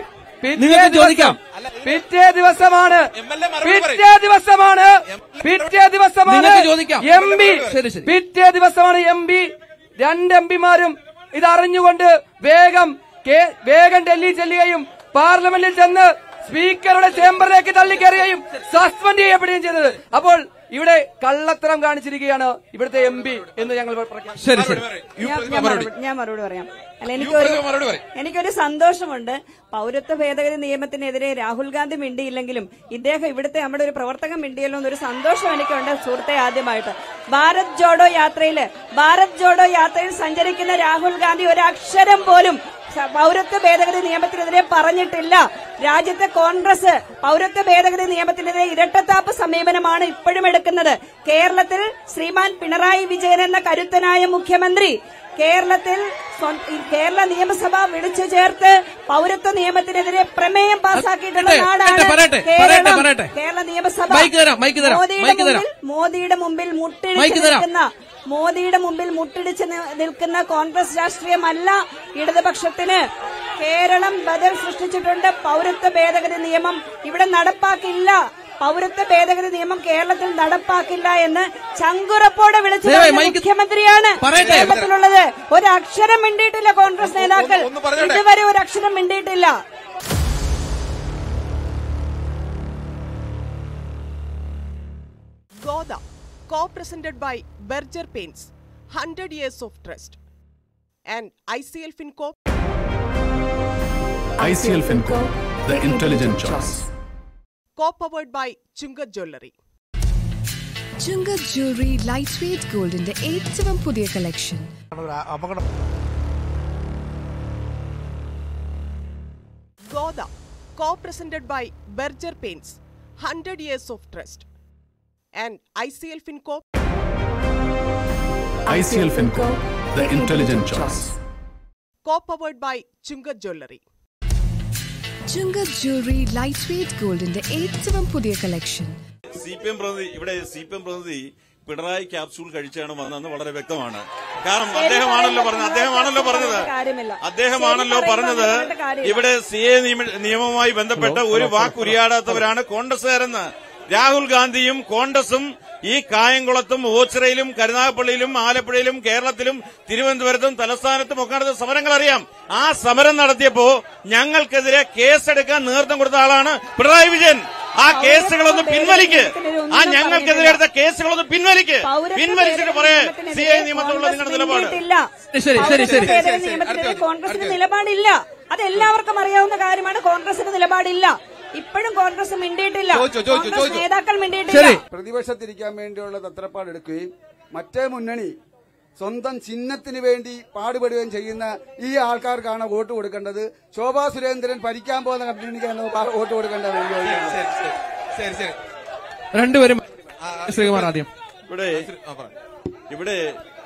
പിറ്റേ നിങ്ങൾക്ക് ദിവസം- ചോദിക്കാം. പിറ്റേ ദിവസമാണ് MLA മറുപടി പറയും. പിറ്റേ ദിവസമാണ് പിറ്റേ ദിവസമാണ് നിങ്ങൾക്ക് ചോദിക്കാം. എം പി ശരി, ശരി. പിറ്റേ ദിവസമാണ് എം പി രണ്ട് എം പിമാരും ഇതറിഞ്ഞുകൊണ്ട് വേഗം കേ- വേഗം ഡൽഹി ചെല്ലുകയും പാർലമെന്റിൽ ചെന്ന് സ്പീക്കറുടെ ചേംബറിലേക്ക് തള്ളിക്കയറുകയും സസ്പെൻഡ് ചെയ്യപ്പെടുകയും ചെയ്തത് അപ്പോൾ ഇവിടെ കള്ളത്തരം കാണിച്ചിരിക്കുകയാണ് ഇവിടുത്തെ എം പി എന്ന് ഞങ്ങൾ പ്രഖ്യാപിച്ചു ശരി ശരി ഞാൻ- ഞാൻ മറുപടി ഞാൻ മറുപടി പറയാം അല്ല യു എനിക്കൊരു പ്രതിഭ മറുപടി പറയും. എനിക്കൊരു സന്തോഷമുണ്ട് പൗരത്വ ഭേദഗതി നിയമത്തിനെതിരെ രാഹുൽ ഗാന്ധി മിണ്ടിയില്ലെങ്കിലും ഇദ്ദേഹം ഇവിടുത്തെ നമ്മുടെ ഒരു പ്രവർത്തകൻ മിണ്ടിയല്ലോ എന്നൊരു സന്തോഷം എനിക്കുണ്ട് സുഹൃത്തെ ആദ്യമായിട്ട് ഭാരത് ജോഡോ യാത്രയില് ഭാരത് ജോഡോ യാത്രയിൽ സഞ്ചരിക്കുന്ന രാഹുൽ ഗാന്ധി ഒരു അക്ഷരം പോലും സ- പൗരത്വ ഭേദഗതി നിയമത്തിനെതിരെ പറഞ്ഞിട്ടില്ല രാജ്യത്തെ കോൺഗ്രസ് പൗരത്വ ഭേദഗതി നിയമത്തിനെതിരെ ഇരട്ടത്താപ്പ് സമീപനമാണ് ഇപ്പോഴും എടുക്കുന്നത് കേരളത്തിൽ ശ്രീമാൻ പിണറായി വിജയൻ എന്ന കരുത്തനായ മുഖ്യമന്ത്രി കേരളത്തിൽ സ്വ- ഈ കേരള നിയമസഭ വിളിച്ചു ചേർത്ത് പൗരത്വ നിയമത്തിനെതിരെ പ്രമേയം പാസാക്കിയിട്ടുള്ള പറയട്ടെ, നാടാണ് പറയട്ടെ, കേരളം. പറയട്ടെ, പറയട്ടെ. കേരള നിയമസഭ മൈക്ക് തരാം, മൈക്ക് തരാം, മോദിയുടെ മൈക്ക് തരാം. മുമ്പിൽ മോദിയുടെ മുമ്പിൽ മുട്ടിടിച്ച് മൈക്ക് തരാം. നിൽക്കുന്ന മോദിയുടെ മുമ്പിൽ മുട്ടിടിച്ച് നി- നിൽക്കുന്ന കോൺഗ്രസ് രാഷ്ട്രീയമല്ല ഇടതുപക്ഷത്തിന് കേരളം ബദൽ സൃഷ്ടിച്ചിട്ടുണ്ട് പൗരത്വ ഭേദഗതി നിയമം ഇവിടെ നടപ്പാക്കില്ല പൗരത്വ ഭേദഗതി നിയമം കേരളത്തിൽ നടപ്പാക്കില്ല എന്ന് ചങ്കുറപ്പോടെ വിളിച്ചു ദയവായി പറഞ്ഞ മൈക്ക് മുഖ്യമന്ത്രിയാണ് പറയട്ടെ. കേരളത്തിലുള്ളത് ഒരു അക്ഷരം മിണ്ടിയിട്ടില്ല കോൺഗ്രസ് നേതാക്കൾ ഒന്ന് പറഞ്ഞോട്ടെ. ഇതുവരെ ഒരു അക്ഷരം മിണ്ടിയിട്ടില്ല Goda, co-presented by Berger Paints, 100 Years of Trust. And ICL FinCorp, ICL FinCo, the intelligent choice. co-powered by Chunga Jewelry. Chunga jewellery light weight ഗോൾഡിന്റെ ഏറ്റവും പുതിയ collection Goda, co-presented by Berger Paints, 100 Years of Trust. And ICL FinCorp, ICL FinCo, the intelligent choice. co-powered by Chunga Jewelry. Chunga jewellery light weight ഗോൾഡിന്റെ ഏറ്റവും പുതിയ collection C P M പ്രതിനിധി ഇവിടെ C P M പ്രതിനിധി Pinarayi capsule കഴിച്ചാണ് വന്നതെന്ന് വളരെ വ്യക്തമാണ് കാരണം അദ്ദേഹമാണല്ലോ പറഞ്ഞത് അദ്ദേഹമാണല്ലോ പറഞ്ഞത് കാര്യമില്ല. അദ്ദേഹമാണല്ലോ ശരി പറഞ്ഞത് പറയുന്നത് കാര്യമില്ല. ഇവിടെ സി എ നിയമവുമായി ബന്ധപ്പെട്ട ഒരു വാക്കുരിയാടാത്തവരാണ് കോൺഗ്രസുകാരെന്ന് രാഹുൽ ഗാന്ധിയും കോൺഗ്രസും ഈ കായംകുളത്തും ഓച്ചിറയിലും കരുനാഗപ്പള്ളിയിലും ആലപ്പുഴയിലും കേരളത്തിലും തിരുവനന്തപുരത്തും തലസ്ഥാനത്തും ഒക്കെ നടന്ന സമരങ്ങൾ അറിയാം ആ സമരം നടത്തിയപ്പോ ഞങ്ങൾക്കെതിരെ കേസെടുക്കാൻ നേതൃത്വം കൊടുത്ത ആളാണ് പിണറായി വിജയൻ ആ കേസുകളൊന്ന് പിൻവലിക്ക് ആ ഞങ്ങൾക്കെതിരെ എടുത്ത കേസുകളൊന്ന് പിൻവലിക്ക് പൗരത്വ പിൻവലിച്ചിട്ട് പറയേ സി ഐ നിയമത്തിലുള്ള നിങ്ങളുടെ നിലപാട് മിണ്ടിയിട്ടില്ല. ശരി, ശരി, ശരി. പൗരത്വ ഭേദഗതി നിയമത്തിനെതിരെ കോൺഗ്രസിന് നിലപാടില്ല അത് എല്ലാവർക്കും അറിയാവുന്ന കാര്യമാണ് കോൺഗ്രസിന് നിലപാടില്ല ഇപ്പോഴും കോൺഗ്രസ് മിണ്ടിയിട്ടില്ല ചോദിച്ചോ, ചോദിച്ചോ, കോൺഗ്രസ് ചോദിച്ചോ. നേതാക്കൾ മിണ്ടിയിട്ടില്ല ശരി പ്രതിപക്ഷത്തിരിക്കാൻ വേണ്ടിയുള്ള തത്രപ്പാടെടുക്കുകയും മറ്റേ മുന്നണി സ്വന്തം ചിഹ്നത്തിന് വേണ്ടി പാടുപെടുകയും ചെയ്യുന്ന ഈ ആൾക്കാർക്കാണ് വോട്ട് കൊടുക്കേണ്ടത് ശോഭാ സുരേന്ദ്രൻ ഭരിക്കാൻ പോകുന്ന കമ്പനിക്കാണ് വോട്ട് കൊടുക്കേണ്ടത് എന്ന് ചോദിക്കുന്നത്. ശരി ശരി ശരി ശരി രണ്ടുപേരും ശ്രീകുമാർ ആദ്യം ഇവിടെ ആ പറഞ്ഞു ഇവിടെ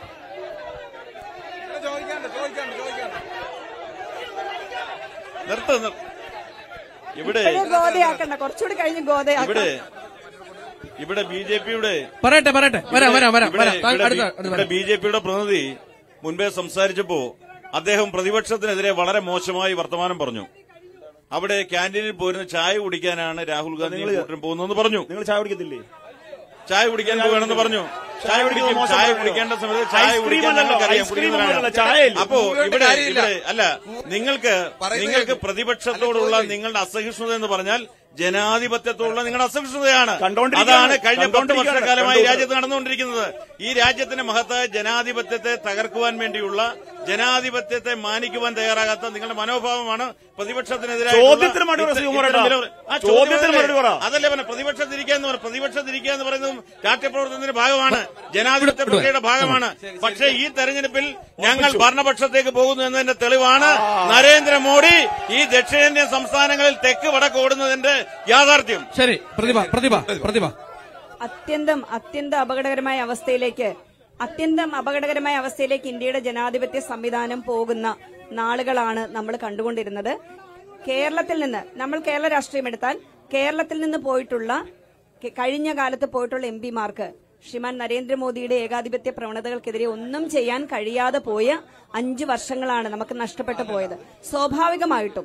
നിർത്ത ഇവിടെ ഇപ്പോഴും ഗോതയാക്കണ്ട കുറച്ചുകൂടി കഴിഞ്ഞ് ഗോതയാക്കണം ഇവിടെ ഇവിടെ ബി ജെ പിയുടെ പറയട്ടെ പറയട്ടെ വരാം വരാം വരാം വരാം താ- അടുത്ത അടുത്ത ഇവിടെ വരാം. ബി ജെ പിയുടെ പ്രതിനിധി മുൻപേ സംസാരിച്ചപ്പോ അദ്ദേഹം പ്രതിപക്ഷത്തിനെതിരെ വളരെ മോശമായി വർത്തമാനം പറഞ്ഞു അവിടെ ക്യാൻറ്റീനിൽ പോയിരുന്ന ചായ കുടിക്കാനാണ് രാഹുൽ ഗാന്ധി കൂട്ടരും പോകുന്നതെന്ന് പറഞ്ഞു നിങ്ങൾ ചായ കുടിക്കത്തില്ലേ ചായ കുടിക്കാൻ പോകണമെന്ന് പറഞ്ഞു ചായ കുടിക്കും മോശം ചായ പറഞ്ഞോ? കുടിക്കേണ്ട സമയത്ത് ചായ ഐസ്ക്രീം കുടിക്കാൻ അല്ലല്ലോ, ഞങ്ങൾക്കറിയാം ഐസ്ക്രീം കുടിക്കുന്നവരാണ്. അല്ലല്ലോ, ചായയല്ലേ? അപ്പോ മുഴുവൻ ഇവിടെ കാര്യമില്ല. ഇവിടെ അല്ല നിങ്ങൾക്ക് പറയുന്നത് നിങ്ങൾക്ക് കേൾക്ക്. പ്രതിപക്ഷത്തോടുള്ള അല്ല, ചോദിക്ക്. നിങ്ങളുടെ അസഹിഷ്ണുത എന്ന് പറഞ്ഞാൽ ജനാധിപത്യത്തോടുള്ള നിങ്ങളുടെ അസഹിഷ്ണുതയാണ് കണ്ടോണ്ടിരിക്കുകയാണ്. അതാണ് കഴിഞ്ഞ പത്ത് കണ്ടോണ്ടിരിക്കുകയാണ്. വർഷക്കാലമായി കണ്ടോ. രാജ്യത്ത് നടന്നുകൊണ്ടിരിക്കുന്നത് ഈ രാജ്യത്തിന്റെ മഹത്തായ ജനാധിപത്യത്തെ തകർക്കുവാൻ വേണ്ടിയുള്ള ജനാധിപത്യത്തെ മാനിക്കുവാൻ തയ്യാറാകാത്ത നിങ്ങളുടെ മനോഭാവമാണ് പ്രതിപക്ഷത്തിനെതിരെ ചോദ്യത്തിന് മറുപടി പറ, ശ്രീകുമാരേട്ടാ. ചോദ്യത്തിന് മറുപടി പറ. അതല്ലേ പറഞ്ഞ പ്രതിപക്ഷത്തിരിക്കുക എന്ന് പറഞ്ഞ പ്രതിപക്ഷത്തിരിക്കുക എന്ന് പറയുന്നതും രാഷ്ട്രീയ പ്രവർത്തനത്തിന്റെ ഭാഗമാണ് ജനാധിപത്യ പ്രക്രിയയുടെ ഭാഗമാണ് പക്ഷേ ഈ തെരഞ്ഞെടുപ്പിൽ ഞങ്ങൾ ഭരണപക്ഷത്തേക്ക് പോകുന്നു എന്നതിന്റെ തെളിവാണ് നരേന്ദ്രമോദി ഈ ദക്ഷിണേന്ത്യൻ സംസ്ഥാനങ്ങളിൽ തെക്ക് വടക്ക് ഓടുന്നതിന്റെ യാഥാർത്ഥ്യം ശരി പ്രതിഭ പ്രതിഭ പ്രതിഭ അത്യന്തം അത്യന്തം അപകടകരമായ അവസ്ഥയിലേക്ക് അത്യന്തം അപകടകരമായ അവസ്ഥയിലേക്ക് ഇന്ത്യയുടെ ജനാധിപത്യ സംവിധാനം പോകുന്ന നാളുകളാണ് നമ്മൾ കണ്ടുകൊണ്ടിരുന്നത് കേരളത്തിൽ നിന്ന് നമ്മൾ കേരള രാഷ്ട്രീയം എടുത്താൽ കേരളത്തിൽ നിന്ന് പോയിട്ടുള്ള കെ- കഴിഞ്ഞ കാലത്ത് പോയിട്ടുള്ള എം പിമാർക്ക് ശ്രീമാൻ നരേന്ദ്രമോദിയുടെ ഏകാധിപത്യ പ്രവണതകൾക്കെതിരെ ഒന്നും ചെയ്യാൻ കഴിയാതെ പോയ അഞ്ചു വർഷങ്ങളാണ് നമുക്ക് നഷ്ടപ്പെട്ടു പോയത് സ്വാഭാവികമായിട്ടും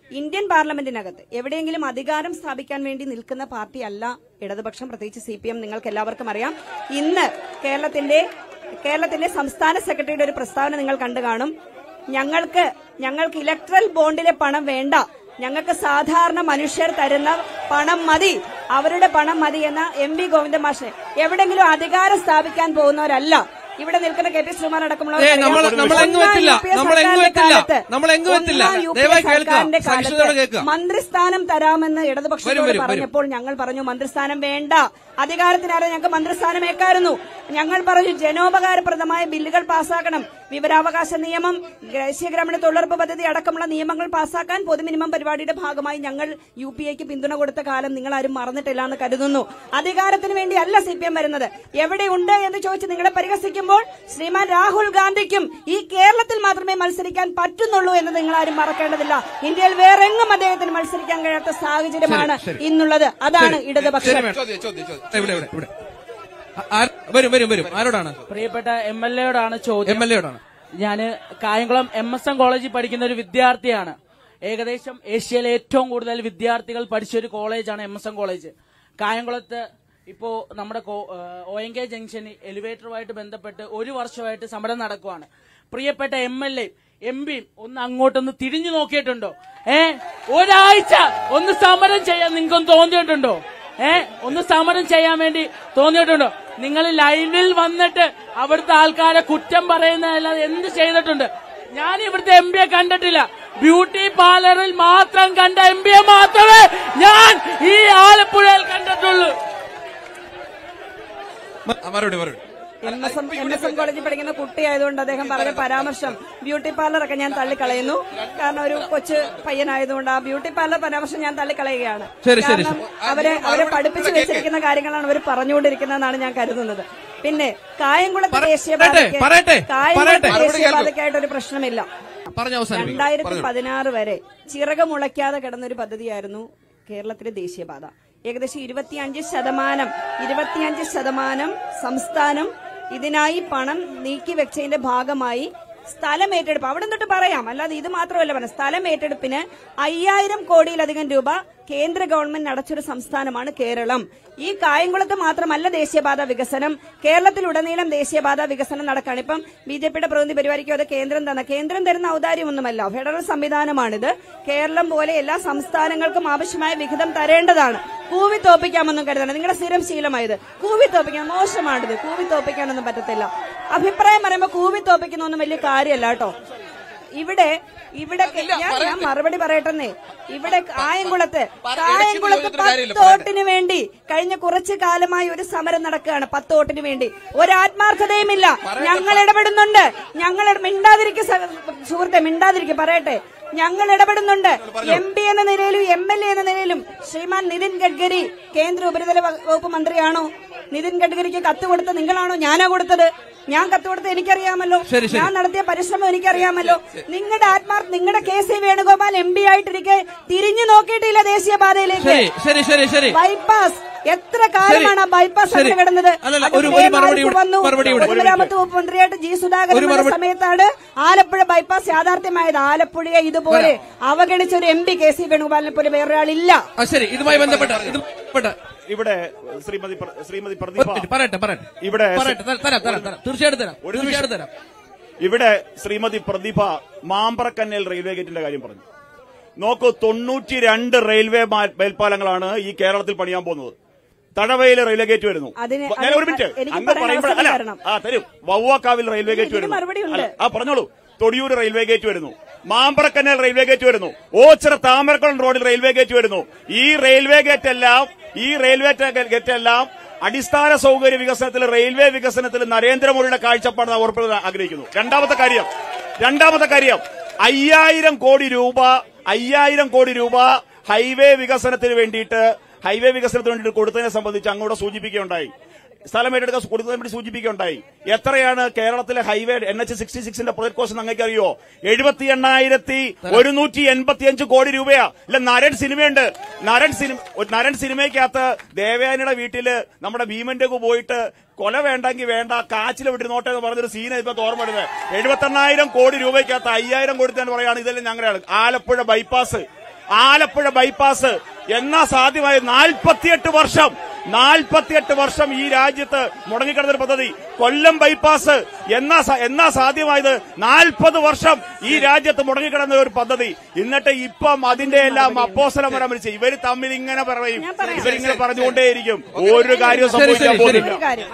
ഇന്ത്യൻ പാർലമെന്റിനകത്ത് എവിടെയെങ്കിലും അധികാരം സ്ഥാപിക്കാൻ വേണ്ടി നിൽക്കുന്ന പാർട്ടിയല്ല ഇടതുപക്ഷം പ്രത്യേകിച്ച് സി പി എം നിങ്ങൾക്ക് എല്ലാവർക്കും അറിയാം ഇന്ന് കേരളത്തിന്റെ കേരളത്തിന്റെ സംസ്ഥാന സെക്രട്ടറിയുടെ ഒരു പ്രസ്താവന നിങ്ങൾ കണ്ടു കാണും ഞങ്ങൾക്ക് ഞങ്ങൾക്ക് ഇലക്ട്രൽ ബോണ്ടിലെ പണം വേണ്ട ഞങ്ങൾക്ക് സാധാരണ മനുഷ്യർ തരുന്ന പണം മതി അവരുടെ പണം മതി എന്ന എം വി ഗോവിന്ദ മാഷ് എവിടെങ്കിലും അധികാരം സ്ഥാപിക്കാൻ പോകുന്നവരല്ല ഇവിടെ നിൽക്കുന്ന കെ പി ശ്രീമാൻ ഏ, നമ്മൾ- നമ്മൾ എങ്ങും എത്തില്ല. നമ്മൾ എങ്ങും എത്തില്ല. നമ്മൾ എങ്ങും എത്തില്ല. ദയവായി കേൾക്കുക. സഹിഷ്ണുതയോടെ കേൾക്കുക. മന്ത്രിസ്ഥാനം തരാമെന്ന് വരും, ഇടതുപക്ഷത്തോട് വരും, വരും. പറഞ്ഞപ്പോൾ ഞങ്ങൾ പറഞ്ഞു മന്ത്രിസ്ഥാനം വേണ്ട അധികാരത്തിനാരെ ഞങ്ങൾക്ക് മന്ത്രിസ്ഥാനം ഏക്കായിരുന്നു ഞങ്ങൾ പറഞ്ഞു ജനോപകാരപ്രദമായ ബില്ലുകൾ പാസ്സാക്കണം വിവരാവകാശ നിയമം ദേശീയഗ്രാമീണ തൊഴിലുറപ്പ് പദ്ധതി അടക്കമുള്ള നിയമങ്ങൾ പാസ്സാക്കാൻ പൊതു മിനിമം പരിപാടിയുടെ ഭാഗമായി ഞങ്ങൾ യു പി എക്ക് പിന്തുണ കൊടുത്ത കാലം നിങ്ങൾ ആരും മറന്നിട്ടില്ല എന്ന് കരുതുന്നു അധികാരത്തിന് വേണ്ടി അല്ല സി പി എം വരുന്നത് എവിടെയുണ്ട് എന്ന് ചോദിച്ച് നിങ്ങളെ പരിഹസിക്കുമ്പോൾ ശ്രീമാൻ രാഹുൽ ഗാന്ധിക്കും ഈ കേരളത്തിൽ മാത്രമേ മത്സരിക്കാൻ പറ്റുന്നുള്ളൂ എന്ന് നിങ്ങൾ ആരും മറക്കേണ്ടതില്ല ഇന്ത്യയിൽ വേറെങ്ങും അദ്ദേഹത്തിന് മത്സരിക്കാൻ കഴിയാത്ത സാഹചര്യമാണ് ശരി, ശരി. ഇന്നുള്ളത് അതാണ് ശരി, ഇടതുപക്ഷം ശരി, മാഡം. ഇവിടെ ഇവിടെ ഇവിടെ ആ- ആ- വരും വരും വരും ആരോടാണ് പ്രിയപ്പെട്ട എം എൽ എയോടാണ് ചോദ്യം എം എൽ എയോടാണ് ഞാൻ കായംകുളം എം എസ് എം കോളേജിൽ പഠിക്കുന്ന ഒരു വിദ്യാർത്ഥിയാണ് ഏകദേശം ഏഷ്യയിലെ ഏറ്റവും കൂടുതൽ വിദ്യാർത്ഥികൾ പഠിച്ച ഒരു കോളേജാണ് എം എസ് എം കോളേജ് കായംകുളത്ത് ഇപ്പോ നമ്മുടെ ഒ എൻ കെ ജംഗ്ഷനിൽ എലിവേറ്ററുമായിട്ട് ബന്ധപ്പെട്ട് ഒരു വർഷമായിട്ട് സമരം നടക്കുവാണ് പ്രിയപ്പെട്ട എം എൽ എ എം പിയും ഒന്ന് അങ്ങോട്ടൊന്ന് തിരിഞ്ഞു നോക്കിയിട്ടുണ്ടോ ഏ ഒരാഴ്ച ഒന്ന് സമരം ചെയ്യാൻ നിങ്ങൾക്കൊന്ന് തോന്നിയിട്ടുണ്ടോ ഏ ഒന്ന് സമരം ചെയ്യാൻ വേണ്ടി തോന്നിയിട്ടുണ്ടോ നിങ്ങൾ ലൈവിൽ വന്നിട്ട് അവിടുത്തെ ആൾക്കാരെ കുറ്റം പറയുന്നതല്ലാതെ എന്ത് ചെയ്തിട്ടുണ്ട് ഞാൻ ഇവിടുത്തെ എം പിയെ കണ്ടിട്ടില്ല ബ്യൂട്ടി പാർലറിൽ മാത്രം കണ്ട എം പിയെ മാത്രമേ ഞാൻ ഈ ആലപ്പുഴയിൽ കണ്ടിട്ടുള്ളൂ മറുപടി മറുപടി M S M M S M കോളേജിൽ പഠിക്കുന്ന കുട്ടിയായതുകൊണ്ട് അദ്ദേഹം പറഞ്ഞ പരാമർശം ബ്യൂട്ടി പാർലറൊക്കെ ഞാൻ തള്ളിക്കളയുന്നു കാരണം ഒരു കൊച്ചു പയ്യനായതുകൊണ്ട് ആ ബ്യൂട്ടി പാർലർ പരാമർശം ഞാൻ തള്ളിക്കളയുകയാണ് ശരി, ശരി, കാരണം ശരി. അവരെ ആ, അവരെ മറുപടി പഠിപ്പിച്ചു കേൾക്ക്. വെച്ചിരിക്കുന്ന കാര്യങ്ങളാണ് അവർ പറഞ്ഞുകൊണ്ടിരിക്കുന്നതെന്നാണ് ഞാൻ കരുതുന്നത് പിന്നെ കായംകുളത്ത് പറയട്ടെ, ദേശീയപാതയ്ക്ക് പറയട്ടെ, കായംകുളത്ത് പറയട്ടെ. മറുപടി കേൾക്കൂ. ദേശീയപാതയ്ക്കായിട്ട് ഒരു പ്രശ്നമില്ല പറഞ്ഞ അവസാനം രണ്ടായിരത്തി പതിനാറ് വരെ ചിറക് മുളയ്ക്കാതെ കിടന്നൊരു പദ്ധതിയായിരുന്നു കേരളത്തിലെ ദേശീയപാത ഏകദേശം ഇരുപത്തിയഞ്ച് ശതമാനം ഇരുപത്തിയഞ്ച് ശതമാനം സംസ്ഥാനം ഇതിനായി പണം നീക്കി വെച്ചതിന്റെ ഭാഗമായി സ്ഥലം ഏറ്റെടുപ്പ് അവിടെ തൊട്ട് പറയാം അല്ലാതെ ഇത് മാത്രമല്ല പറഞ്ഞത് സ്ഥലം ഏറ്റെടുപ്പിന് അയ്യായിരം കോടിയിലധികം രൂപ കേന്ദ്ര ഗവൺമെന്റ് അടച്ചൊരു സംസ്ഥാനമാണ് കേരളം ഈ കായംകുളത്ത് മാത്രമല്ല ദേശീയപാത വികസനം കേരളത്തിലുടനീളം ദേശീയപാത വികസനം നടക്കുകയാണ് ഇപ്പം ബി ജെ പിയുടെ പ്രതിനിധി പരിപാടിക്കും അത് കേന്ദ്രം തന്ന കേന്ദ്രം തരുന്ന ഔദാര്യമൊന്നുമല്ല ഫെഡറൽ സംവിധാനമാണിത് കേരളം പോലെ എല്ലാ സംസ്ഥാനങ്ങൾക്കും ആവശ്യമായ വിഹിതം തരേണ്ടതാണ് കൂവി തോപ്പിക്കാമെന്നും കരുതണം നിങ്ങളുടെ സ്ഥിരം ശീലമായത് കൂവി തോപ്പിക്കാൻ മോശമാണിത് കൂവി തോപ്പിക്കാനൊന്നും പറ്റത്തില്ല അഭിപ്രായം പറയുമ്പോൾ കൂവി തോപ്പിക്കുന്നൊന്നും വലിയ കാര്യമല്ല കേട്ടോ ഇവിടെ ഇവിടെ ഞാൻ ഞാൻ മറുപടി പറയട്ടെന്നേ ഇവിടെ കായംകുളത്ത് കായംകുളത്ത് ചോദിച്ചിട്ട് കാര്യമില്ല, പത്ത് വോട്ടിന് വേണ്ടി കഴിഞ്ഞ കുറച്ചു കാലമായി ഒരു സമരം നടക്കുകയാണ് പത്ത് വോട്ടിന് വേണ്ടി ഒരാത്മാർത്ഥതയുമില്ല ഞങ്ങൾ ഇടപെടുന്നുണ്ട് ഞങ്ങൾ ഇട- മിണ്ടാതിരിക്കും സ- സുഹൃത്തെ മിണ്ടാതിരിക്കും പറയട്ടെ ഞങ്ങൾ ഇടപെടുന്നുണ്ട് എം പി എന്ന നിലയിലും എം എൽ എ എന്ന നിലയിലും ശ്രീമാൻ നിതിൻ ഗഡ്കരി കേന്ദ്ര ഉപരിതല വ- വകുപ്പ് മന്ത്രിയാണോ നിതിൻ ഗഡ്കരിക്ക് കത്ത് കൊടുത്ത നിങ്ങളാണോ ഞാനാ കൊടുത്തത് ഞാൻ കത്ത് കൊടുത്ത് എനിക്കറിയാമല്ലോ ശരി, ശരി. ഞാൻ നടത്തിയ പരിശ്രമം എനിക്കറിയാമല്ലോ നിങ്ങളുടെ ആത്മാർത്ഥ നിങ്ങളുടെ K C Venugopal M P ആയിട്ടിരിക്കെ തിരിഞ്ഞു നോക്കിയിട്ടില്ല ദേശീയപാതയിലേക്ക് ശരി ശരി ശരി ശരി ബൈപ്പാസ് എത്ര കാലമാണ് ആ ബൈപ്പാസ് ശരി. അങ്ങനെ കിടന്നത് അല്ലല്ല, അത് ഒരു- കെ. ഒരു മറുപടി മാരിഫ് ഇവിടെ- വന്നു മറുപടി ഇവിടെ. പൊതുമരാമത്ത് വകുപ്പ് മന്ത്രിയായിട്ട് ജി സുധാകരൻ ഒരു വന്ന മറുപടി- സമയത്താണ് ആലപ്പുഴ ബൈപ്പാസ് യാഥാർത്ഥ്യമായത് ആലപ്പുഴയെ ഇതുപോലെ അവഗണിച്ച ഒരു എം പി കെ സി വേണുഗോപാലിനെ പോലെ വേറൊരാളില്ല ആ ശരി ഇതുമായി ബന്ധപ്പെട്ട ഇത് ബന്ധപ്പെട്ട ഇവിടെ ശ്രീമതി പ്ര- ശ്രീമതി പ്രതിഭ പറയട്ടെ പറയട്ടെ ഇവിടെ പറയട്ടെ തരാം തരാം തരാം തരാം തീർച്ചയായിട്ടും തരാം ഒരു തീർച്ചയായിട്ടും നിമിഷം. തരാം ഇവിടെ ശ്രീമതി പ്രതിഭ മാമ്പറക്കന്നേൽ റെയിൽവേ ഗേറ്റിന്റെ കാര്യം പറഞ്ഞു നോക്കൂ തൊണ്ണൂറ്റി രണ്ട് റെയിൽവേ മാ- മേൽപ്പാലങ്ങളാണ് ഈ കേരളത്തിൽ പണിയാൻ പോകുന്നത് തഴവയിൽ റെയിൽവേ ഗേറ്റ് വരുന്നു അതിന് ഞാൻ ഒരു മിനിറ്റ് എനിക്ക് അങ്ങ് പറയാൻ പറയുമ്പോൾ അവസരം അല്ല തരണം. ആ തരും വവ്വാക്കാവിൽ റെയിൽവേ ഗേറ്റ് ഇതിന് വരുന്നു മറുപടി ഉണ്ട്. അല്ല, ആ പറഞ്ഞോളൂ തൊടിയൂർ റെയിൽവേ ഗേറ്റ് വരുന്നു മാമ്പറക്കന്നേൽ റെയിൽവേ ഗേറ്റ് വരുന്നു ഓച്ചിറ താമരക്കുളം റോഡിൽ റെയിൽവേ ഗേറ്റ് വരുന്നു ഈ റെയിൽവേ ഗേറ്റ് എല്ലാം ഈ റെയിൽവേ ഗേറ്റ് എല്ലാം അടിസ്ഥാന സൗകര്യ വികസനത്തിൽ റെയിൽവേ വികസനത്തിൽ നരേന്ദ്രമോദിയുടെ കാഴ്ചപ്പാട് നാം ഉറപ്പിടാൻ ആഗ്രഹിക്കുന്നു രണ്ടാമത്തെ കാര്യം രണ്ടാമത്തെ കാര്യം അയ്യായിരം കോടി രൂപ അയ്യായിരം കോടി രൂപ ഹൈവേ വികസനത്തിന് വേണ്ടിയിട്ട് ഹൈവേ വികസനത്തിന് വേണ്ടിയിട്ട് കൊടുത്തതിനെ സംബന്ധിച്ച് അങ്ങോട്ട് സൂചിപ്പിക്കുകയുണ്ടായി സ്ഥലം ഏറ്റെടുക്കാൻ കൊടുത്തതിനെ പറ്റി സൂചിപ്പിക്കുകയുണ്ടായി എത്രയാണ് കേരളത്തിലെ ഹൈവേ എൻ എച്ച് സിക്സ്റ്റി സിക്സിന്റെ പ്രൊജക്ട് കോസ്റ്റ് നിങ്ങൾക്ക് അറിയോ എഴുപത്തി എണ്ണായിരത്തി ഒരുന്നൂറ്റി എൺപത്തിയഞ്ച് കോടി രൂപയാ ഇല്ല നരൻ സിനിമയുണ്ട് നരൻ സിനിമ ഒരു നരൻ സിനിമയ്ക്കകത്ത് ദേവയാനിയുടെ വീട്ടില് നമ്മുടെ ഭീമന്റെ പോയിട്ട് കൊല വേണ്ടെങ്കിൽ വേണ്ട കാച്ചിൽ വിട്ടിരുന്നോട്ടെ എന്ന് പറഞ്ഞൊരു സീന ഇപ്പൊ ഓർമ്മ വരുന്നത് എഴുപത്തെണ്ണായിരം കോടി രൂപയ്ക്കകത്ത് അയ്യായിരം കോടി തന്നെ പറയാണ് ഇതെല്ലാം ഞങ്ങളാണ് ആലപ്പുഴ ബൈപ്പാസ് ആലപ്പുഴ ബൈപ്പാസ് എന്നാ സാധ്യമായി നാൽപ്പത്തിയെട്ട് വർഷം നാൽപ്പത്തിയെട്ട് വർഷം ഈ രാജ്യത്ത് മുടങ്ങിക്കിടന്ന ഒരു പദ്ധതി കൊല്ലം ബൈപ്പാസ് എന്നാ സ- എന്നാ സാധ്യമായത് നാൽപ്പത് വർഷം ഈ രാജ്യത്ത് മുടങ്ങിക്കിടന്ന ഒരു പദ്ധതി എന്നിട്ട് ഇപ്പം അതിന്റെ എല്ലാം അപ്പോസലം വരാൻ വിളിച്ച് ഇവര് തമ്മിൽ ഇങ്ങനെ പറയും ഇവരിങ്ങനെ പറഞ്ഞുകൊണ്ടേയിരിക്കും ഒരു കാര്യവും ശരി, ശരി, സംഭവിക്കാൻ ശരി. പോകുന്നില്ല ഒരു കാര്യം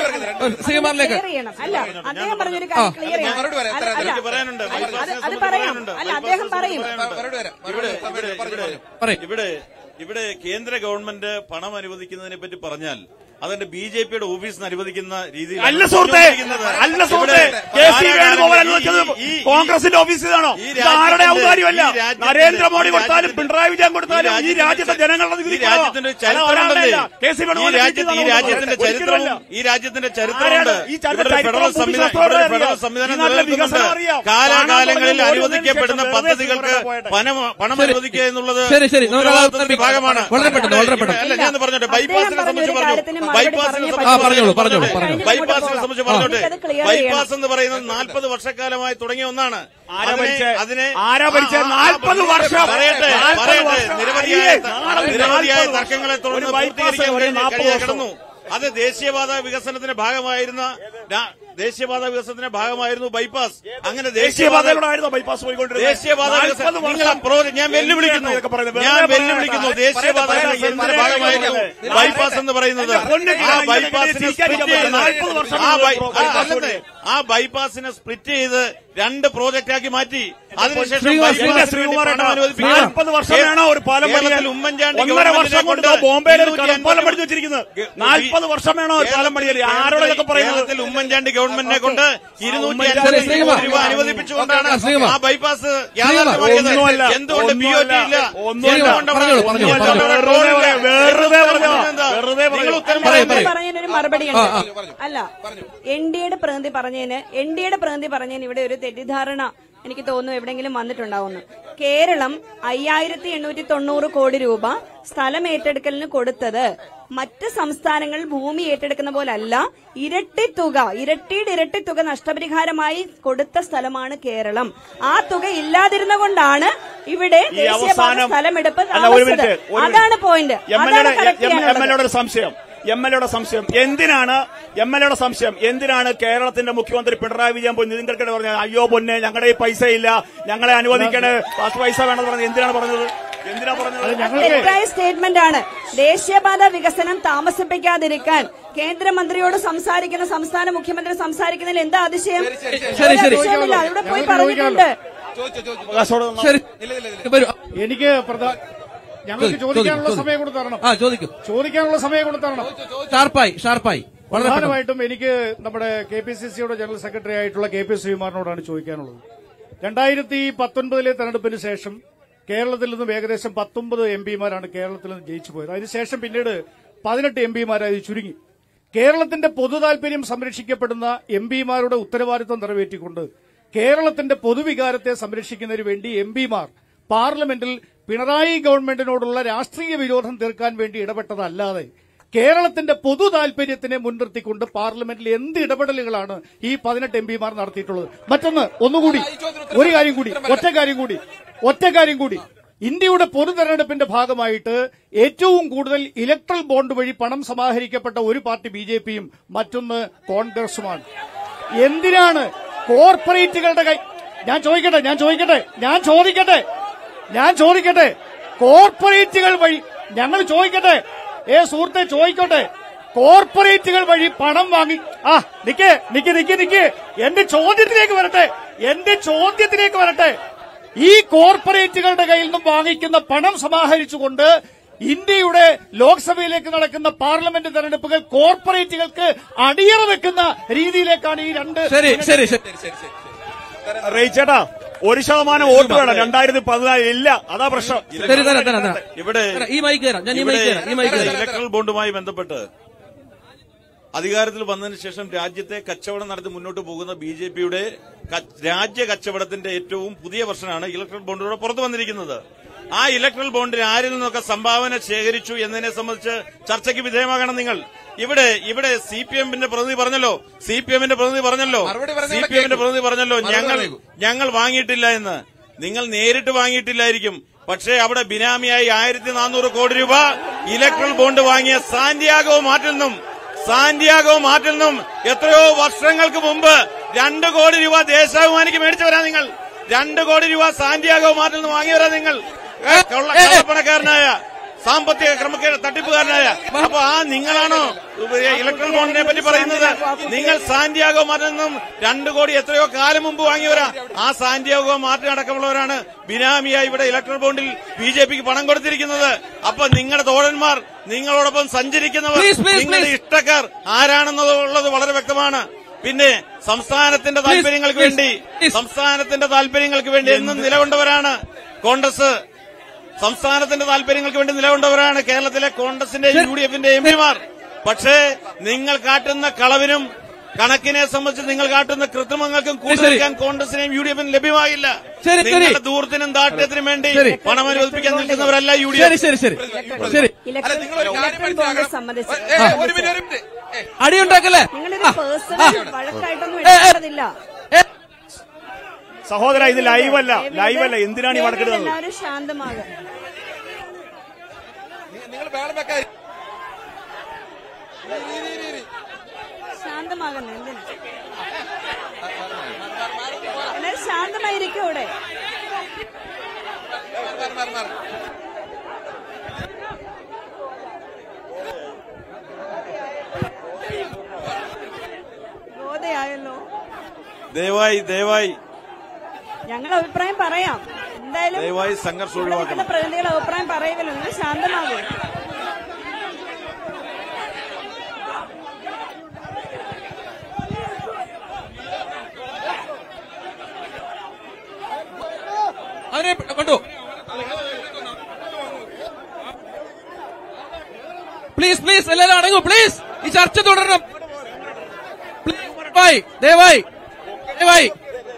അത് ശ്രീകുമാറിലേക്ക് ക്ലിയർ ചെയ്യണം അല്ല അദ്ദേഹം പറഞ്ഞൊരു കാര്യം ക്ലിയർ ചെയ്യണം മറുപടി പറയാം. അല്ല, അല്ല, എനിക്ക് പറയാനുണ്ട് അത് ബൈപ്പാസിനെ അത് സംബന്ധിച്ച് പറയാം പറയാനുണ്ട്. അല്ല അദ്ദേഹം പറയും മറുപടി വരാം ഇവിടെ മറുപടി ഇവിടെ പറഞ്ഞു, ഇവിടെ പറഞ്ഞു. ഇവിടെ ഇവിടെ കേന്ദ്ര ഗവൺമെന്റ് പണം അനുവദിക്കുന്നതിനെ പറ്റി പറഞ്ഞാൽ അതെന്റെ ബി ജെ പിയുടെ ഓഫീസിന് അനുവദിക്കുന്ന രീതിയിൽ അല്ല സുഹൃത്തെ അല്ല സുഹൃത്തെ കെ സി വേണുഗോപാൽ അനുവദിച്ചത് കോൺഗ്രസിന്റെ ഓഫീസിലാണോ ഇത് ആരുടെ ഔദാര്യമല്ല നരേന്ദ്രമോദി കൊടുത്താലും പിണറായി വിജയൻ കൊടുത്താലും ഈ രാജ്യത്തെ ജനങ്ങളുടെ ഈ രാജ്യത്തിന്റെ ചരിത്രമുണ്ടല്ലേ കെ സി ഈ വേണുഗോപാൽ രാജ്യത്ത് ഈ രാജ്യത്തിന്റെ ചരിത്രവും ഈ രാജ്യത്തിന്റെ ചരിത്രമുണ്ട് ഈ ചരിത്ര- ഇവിടെ ഒരു ഫെഡറൽ ചരിത്രം സംവിധാനം ഭൂമിശാസ്ത്രം ഇവിടെ ഒരു ഫെഡറൽ അറിയാം. സംവിധാനം ഈ നാട്ടിലെ വികസനം നിലനിൽക്കുന്നുണ്ട് അറിയാം. കാലാകാലങ്ങളിൽ പണം അനുവദിക്കപ്പെടുന്ന കൊടുക്കുന്നതിന് പദ്ധതികൾക്ക് ശേഷം വെറുതെ പണം പണം ശരി. അനുവദിക്കുക എന്നുള്ളത് ശരി, ശരി. നമുക്ക് അത് ഉത്തരവാദിത്തത്തിന്റെ ഭാഗമാണ് വളരെ പെട്ടെന്ന്, വളരെ പെട്ടെന്ന്. അല്ല ഞാൻ പറഞ്ഞോട്ടെ അദ്ദേഹം ബൈപ്പാസിനെ സംബന്ധിച്ച് പറഞ്ഞൊരു കാര്യത്തിന് പറഞ്ഞു മറുപടി ബൈപ്പാസിനെ പറഞ്ഞേ സംബന്ധിച്ച് ആ, പറഞ്ഞോളൂ, പറഞ്ഞോളൂ, പറഞ്ഞോട്ടെ. പറഞ്ഞോളൂ. ബൈപ്പാസിനെ സംബന്ധിച്ച് പറഞ്ഞോട്ടെ എനിക്കത് clear ബൈപ്പാസ് എന്ന് പറയുന്നത് നാൽപ്പത് വർഷക്കാലമായി തുടങ്ങിയ ഒന്നാണ് ആരാ അതിനെ- ഭരിച്ചേ? അതിനെ ആരാ ഭരിച്ചേ? ആ, ആ, നാൽപ്പത് വർഷം. പറയട്ടെ നാൽപ്പത് പറയട്ടെ വർഷം. നിരവധിയായ അയ്യേ, നാളെ നിരവധിയായ നാൽപ്പത് തർക്കങ്ങളെ വർഷം. തുടർന്ന് ഒരു bypass പൂർത്തീകരിക്കാൻ ഒരു കഴിഞ്ഞ- നാൽപ്പത് കഴിയാതെ വർഷം. കിടന്നു അത് ദേശീയപാത വികസനത്തിന്റെ ഭാഗമായിരുന്ന രാ- ദേശീയപാത വികസനത്തിന്റെ ഭാഗമായിരുന്നു ബൈപ്പാസ് അങ്ങനെ ദേശീയപാത ദേശീയപാതയിലൂടെയായിരുന്നു ബൈപ്പാസ് പോയിക്കൊണ്ടിരുന്നത് ദേശീയപാത വികസനം നാൽപ്പത് നിങ്ങൾ വർഷം. പ്രോ- ഞാൻ വെല്ലുവിളിക്കുന്നു ഇതൊക്കെ പറയുന്നത് ഞാൻ വെറുതെ വെല്ലുവിളിക്കുന്നു പറയണ്ട. ദേശീയപാത പറയട്ടെ, വികസനത്തിന്റെ പറയട്ടെ, ഭാഗമായിരുന്നു പറയട്ടെ. ബൈപ്പാസ് എന്ന് പറയുന്നത് എന്റെ പൊന്നു ആ കിടാ, ബൈപ്പാസിനെ ഇങ്ങനെ സ്പ്ലിറ്റ് ചിരിക്കാൻ ചെയ്ത് നാൽപ്പത് വർഷം ആ ബൈ- മുമ്പ് ആ, ബൈപ്പാസ് അല്ലെന്നേ, ആ ബൈപ്പാസിനെ സ്പ്ലിറ്റ് ചെയ്ത് രണ്ട് പ്രോജക്റ്റ് ആക്കി മാറ്റി അതിനുശേഷം ശ്രീകുമാർ, ബൈപ്പാസിന് വേണ്ടി ശ്രീകുമാരേട്ടാ, പണം അനുവദിപ്പിച്ചു. നാൽപ്പത് വർഷം വേണോ ഒരു പാലം പണിയാൻ? കേരളത്തിൽ ഉമ്മൻചാണ്ടി ഒന്നര വർഷം കൊണ്ട് ഇതാ ബോംബെയിൽ ഒരു ഇരുന്നൂറ്റി കടപ്പാലം പണിത് വെച്ചിരിക്കുന്നത് നാൽപ്പത് വർഷം വേണോ ഒരു പാലം പണിയാൻ ആരോടെ ഇതൊക്കെ പറയുന്നത് കേരളത്തിൽ ഉമ്മൻചാണ്ടി ഗവൺമെന്റിനെ കൊണ്ട് ഇരുന്നൂറ്റി ഉമ്മൻചാണ്ടി അൻപത് ശ്രീകുമാർ. രൂപ അനുവദിപ്പിച്ചുകൊണ്ടാണ് ആ, ശ്രീകുമാർ. ആ ബൈപ്പാസ് യാഥാർത്ഥ്യമാക്കിയത് ഒന്നുമല്ല, എന്തുകൊണ്ട് ബി ഒ ടി ഇല്ല ഒന്നുമല്ല. എന്തുകൊണ്ട് അവിടെ പറഞ്ഞോളൂ, പറഞ്ഞോളൂ, എന്തുകൊണ്ട് അവിടെ പറഞ്ഞോളൂ. ടോൾ ഇല്ല? വെറുതെ പറഞ്ഞതാ. എന്താ? വെറുതെ നിങ്ങൾ പറഞ്ഞതാ. ഉത്തരം പറയൂ, പറയുന്നത് പറയൂ. പറഞ്ഞതിനൊരു മറുപടി ആ, ഉണ്ട് അല്ല എൻ ഡി എയുടെ പ്രതിനിധി പറഞ്ഞതിന് എൻ ഡി എയുടെ പ്രതിനിധി പറഞ്ഞതിന് ഇവിടെ ഒരു തെറ്റിദ്ധാരണ എനിക്ക് തോന്നുന്നു എവിടെയെങ്കിലും വന്നിട്ടുണ്ടാവുന്നു കേരളം അയ്യായിരത്തി എണ്ണൂറ്റി തൊണ്ണൂറ് കോടി രൂപ സ്ഥലം ഏറ്റെടുക്കലിന് കൊടുത്തത് മറ്റ് സംസ്ഥാനങ്ങൾ ഭൂമി ഏറ്റെടുക്കുന്ന പോലല്ല ഇരട്ടി തുക ഇരട്ടിയുടെ ഇരട്ടി തുക നഷ്ടപരിഹാരമായി കൊടുത്ത സ്ഥലമാണ് കേരളം ആ തുക ഇല്ലാതിരുന്ന കൊണ്ടാണ് ഇവിടെ ഈ ദേശീയപാത അവസാനം സ്ഥലമെടുപ്പ് അല്ല ഒരു താമസിച്ചത് മിനിറ്റ് ഒരു അതാണ് പോയിന്റ് എം എൽ അതാണ് കറക്റ്റ് എം എൽ ചെയ്യാനുള്ളത് എയുടെ ഒരു സംശയം എം എൽ എയുടെ സംശയം എന്തിനാണ് എം എൽ എയുടെ സംശയം എന്തിനാണ് കേരളത്തിന്റെ മുഖ്യമന്ത്രി പിണറായി വിജയൻ പോയി നിതിൻ ഗഡ്കരി പറഞ്ഞത് അയ്യോ പൊന്നെ ഞങ്ങളുടെ ഈ പൈസ ഇല്ല ഞങ്ങളെ അനുവദിക്കണേ പത്ത് പൈസ വേണമെന്ന് പറഞ്ഞത് എന്തിനാണ് പറഞ്ഞത് എന്തിനാ പറഞ്ഞത് തെറ്റായ സ്റ്റേറ്റ്മെന്റ് ആണ് ദേശീയപാത വികസനം താമസിപ്പിക്കാതിരിക്കാൻ കേന്ദ്രമന്ത്രിയോട് സംസാരിക്കുന്ന സംസ്ഥാന മുഖ്യമന്ത്രി സംസാരിക്കുന്നതിൽ എന്താ അതിശയം ശരി, ഒരു ശരി. അതിശയമില്ല അവിടെ പോയി ഞങ്ങൾക്ക് പറഞ്ഞിട്ടുണ്ട് ചോദിച്ചോ ചോദിച്ചോ അവകാശത്തോടെ ശരി വരൂ എനിക്ക് പ്രധാന ഞങ്ങൾക്ക് ചോദിക്കൂ, ചോദിക്കാനുള്ള ചോദിക്കൂ. സമയം കൂടെ തരണം ആ ചോദിക്കും ചോദിക്കാനുള്ള സമയം കൂടെ തരണം ഷാർപ്പായി ഷാർപ്പായി വളരെ പെട്ടെന്ന്. പ്രധാനമായിട്ടും എനിക്ക് നമ്മുടെ കെ പി സി സിയുടെ ജനറൽ സെക്രട്ടറി ആയിട്ടുള്ള കെ പി ശ്രീകുമാറിനോടാണ് ചോദിക്കാനുള്ളത് രണ്ടായിരത്തി പത്തൊൻപതിലെ തെരഞ്ഞെടുപ്പിന് ശേഷം കേരളത്തിൽ നിന്നും ഏകദേശം പത്തൊമ്പത് എം പിമാരാണ് കേരളത്തിൽ നിന്ന് ജയിച്ചു പോയത് അതിനുശേഷം പിന്നീട് പതിനെട്ട് എം പിമാരായി ചുരുങ്ങി കേരളത്തിന്റെ പൊതു താൽപര്യം സംരക്ഷിക്കപ്പെടുന്ന എം പിമാരുടെ ഉത്തരവാദിത്വം നിറവേറ്റിക്കൊണ്ട് കേരളത്തിന്റെ പൊതുവികാരത്തെ സംരക്ഷിക്കുന്നതിന് വേണ്ടി എം പിമാർ പാർലമെന്റിൽ പിണറായി ഗവൺമെന്റിനോടുള്ള രാഷ്ട്രീയ വിരോധം തീർക്കാൻ വേണ്ടി ഇടപെട്ടതല്ലാതെ കേരളത്തിന്റെ പൊതു താൽപര്യത്തിനെ മുൻനിർത്തിക്കൊണ്ട് പാർലമെന്റിൽ എന്ത് ഇടപെടലുകളാണ് ഈ പതിനെട്ട് എം പിമാർ നടത്തിയിട്ടുള്ളത് മറ്റൊന്ന് ഒന്നുകൂടി ഒരു കാര്യം കൂടി ഒറ്റ കാര്യം കൂടി ഒറ്റ കാര്യം കൂടി ഇന്ത്യയുടെ പൊതു തെരഞ്ഞെടുപ്പിന്റെ ഭാഗമായിട്ട് ഏറ്റവും കൂടുതൽ ഇലക്ട്രൽ ബോണ്ട് വഴി പണം സമാഹരിക്കപ്പെട്ട ഒരു പാർട്ടി ബി ജെ പിയും മറ്റൊന്ന് കോൺഗ്രസുമാണ് എന്തിനാണ് കോർപ്പറേറ്റുകളുടെ കൈ ഞാൻ ചോദിക്കട്ടെ ഞാൻ ചോദിക്കട്ടെ ഞാൻ ചോദിക്കട്ടെ ഞാൻ ചോദിക്കട്ടെ കോർപ്പറേറ്റുകൾ വഴി ഞങ്ങൾ ചോദിക്കട്ടെ ഏ സുഹൃത്തെ ചോദിക്കട്ടെ കോർപ്പറേറ്റുകൾ വഴി പണം വാങ്ങി ആ നിക്ക് നിക്ക് നിക്ക് നിക്ക് എന്റെ ചോദ്യത്തിലേക്ക് വരട്ടെ എന്റെ ചോദ്യത്തിലേക്ക് വരട്ടെ ഈ കോർപ്പറേറ്റുകളുടെ കയ്യിൽ നിന്നും വാങ്ങിക്കുന്ന പണം സമാഹരിച്ചുകൊണ്ട് ഇന്ത്യയുടെ ലോക്സഭയിലേക്ക് നടക്കുന്ന പാർലമെന്റ് തെരഞ്ഞെടുപ്പുകൾ കോർപ്പറേറ്റുകൾക്ക് അടിയറ വെക്കുന്ന രീതിയിലേക്കാണ് ഈ രണ്ട് ശരി ശരി ശരി റേച്ചേട്ടാ ഒരു ശതമാനം വോട്ട് വേണം രണ്ടായിരത്തി പതിനാല് ഇല്ല അതാ പ്രശ്നം തരാം തരാം തരാം തരാം ഇവിടെ തരാം. ഈ മൈക്ക് തരാം ഞാൻ ഈ മൈക്ക് തരാം ഈ മൈക്ക് ഇവിടെ തരാം ഇലക്ട്രൽ ബോണ്ടുമായി ബന്ധപ്പെട്ട് അധികാരത്തിൽ വന്നതിന് ശേഷം രാജ്യത്തെ കച്ചവടം നടത്തി മുന്നോട്ട് പോകുന്ന ബി ജെ പിയുടെ രാജ്യ കച്ചവടത്തിന്റെ ഏറ്റവും പുതിയ വർഷനാണ് ഇലക്ട്രൽ ബോണ്ടിലൂടെ പുറത്തു വന്നിരിക്കുന്നത് ആ ഇലക്ട്രൽ ബോണ്ടിന് ആരിൽ നിന്നൊക്കെ സംഭാവന ശേഖരിച്ചു എന്നതിനെ സംബന്ധിച്ച് ചർച്ചയ്ക്ക് വിധേയമാകണം നിങ്ങൾ ഇവിടെ ഇവിടെ സി പി എമ്മിന്റെ പ്രതിനിധി പറഞ്ഞല്ലോ സി പി എമ്മിന്റെ പ്രതിനിധി പറഞ്ഞല്ലോ മറുപടി സി പറയുന്നവരെ പി എമ്മിന്റെ കേൾക്കൂ. പ്രതിനിധി പറഞ്ഞല്ലോ മറുപടി ഞങ്ങൾ പറയൂ. ഞങ്ങൾ വാങ്ങിയിട്ടില്ല എന്ന് നിങ്ങൾ നേരിട്ട് വാങ്ങിയിട്ടില്ലായിരിക്കും പക്ഷേ അവിടെ ബിനാമിയായി ആയിരത്തി നാനൂറ് കോടി രൂപ ഇലക്ട്രൽ ബോണ്ട് വാങ്ങിയ സാന്റിയാഗോ മാറ്റിൽ നിന്നും സാന്റിയാഗോ മാറ്റിൽ നിന്നും എത്രയോ വർഷങ്ങൾക്ക് മുമ്പ് രണ്ട് കോടി രൂപ ദേശാഭിമാനിക്ക് മേടിച്ചവരാ നിങ്ങൾ രണ്ട് കോടി രൂപ സാന്റിയാഗോ മാറ്റിൽ നിന്ന് വാങ്ങിയവരാ നിങ്ങൾ ഏ, കള്ള- കള്ളപ്പണക്കാരനായ സാമ്പത്തിക ക്രമക്കേട് തട്ടിപ്പുകാരനായ അപ്പൊ ആ നിങ്ങളാണോ ഇലക്ട്രൽ ബോണ്ടിനെ പറ്റി പറയുന്നത് നിങ്ങൾ സാന്റിയാഗോ മാർട്ടിൽ നിന്നും രണ്ടു കോടി എത്രയോ കാലം മുമ്പ് വാങ്ങിയവരാ ആ സാന്റിയാഗോ മാർട്ടിൻ അടക്കമുള്ളവരാണ് ബിനാമിയായി ഇവിടെ ഇലക്ട്രൽ ബോണ്ടിൽ ബി ജെ പിക്ക് പണം കൊടുത്തിരിക്കുന്നത് അപ്പൊ നിങ്ങളുടെ തോഴന്മാർ നിങ്ങളോടൊപ്പം സഞ്ചരിക്കുന്നവർ Please, please, നിങ്ങളുടെ please. ഇഷ്ടക്കാർ ആരാണെന്നുള്ളത് വളരെ വ്യക്തമാണ് പിന്നെ സംസ്ഥാനത്തിന്റെ താല്പര്യങ്ങൾക്ക് please, വേണ്ടി സംസ്ഥാനത്തിന്റെ താല്പര്യങ്ങൾക്ക് വേണ്ടി എന്നും നിലകൊണ്ടവരാണ് കോൺഗ്രസ് സംസ്ഥാനത്തിന്റെ താല്പര്യങ്ങൾക്ക് വേണ്ടി നിലകൊണ്ടവരാണ് കേരളത്തിലെ കോൺഗ്രസിന്റെ യു ഡി എഫിന്റെ എം പിമാർ പക്ഷേ നിങ്ങൾ കാട്ടുന്ന കളവിനും കണക്കിനെ സംബന്ധിച്ച് നിങ്ങൾ കാട്ടുന്ന കൃത്രിമങ്ങൾക്കും കൂടുതൽ കോൺഗ്രസിനെയും യു ഡി എഫിനും ലഭ്യമാകില്ല ശരി, ശരി. നിങ്ങളുടെ ദൂരത്തിനും ദാഷ്ട്യത്തിനും വേണ്ടി ശരി. പണം അനുവദിപ്പിക്കാൻ നിൽക്കുന്നവരല്ല യു ഡി ശരി എഫ് ശരി ശരി ശരി ഇലക്ട്രൽ ഇലക്ട്രൽ ബോണ്ട് സംബന്ധിച്ച് അടിയുണ്ടാക്കല്ലേ നിങ്ങളൊരു പേഴ്സണൽ വഴക്കായിട്ടൊന്നും എടുക്കേണ്ടതില്ല സഹോദര ഇത് ലൈവല്ല ലൈവല്ല എന്തിനാണ് ഈ വടക്കെടുക്കുന്നത് എല്ലാവരും ശാന്തമാകുക ശാന്തമാകുന്നു എന്തിനാ എല്ലാവരും ശാന്തമായിരിക്കും ഇവിടെ ഗോതയായല്ലോ ദയവായി ദയവായി ഞങ്ങളുടെ അഭിപ്രായം പറയാം എന്തായാലും ദയവായി സംഘർഷം ഇവിടെ ഒഴിവാക്കണം നിൽക്കുന്ന പ്രതിനിധികളുടെ അഭിപ്രായം പറയുമല്ലോ നിങ്ങൾ ശാന്തമാകും അവരെ കണ്ടു പ്ലീസ് പ്ലീസ് എല്ലാവരും അടങ്ങൂ പ്ലീസ് ഈ ചർച്ച തുടരണം Please, ദയവായി ദയവായി ദയവായി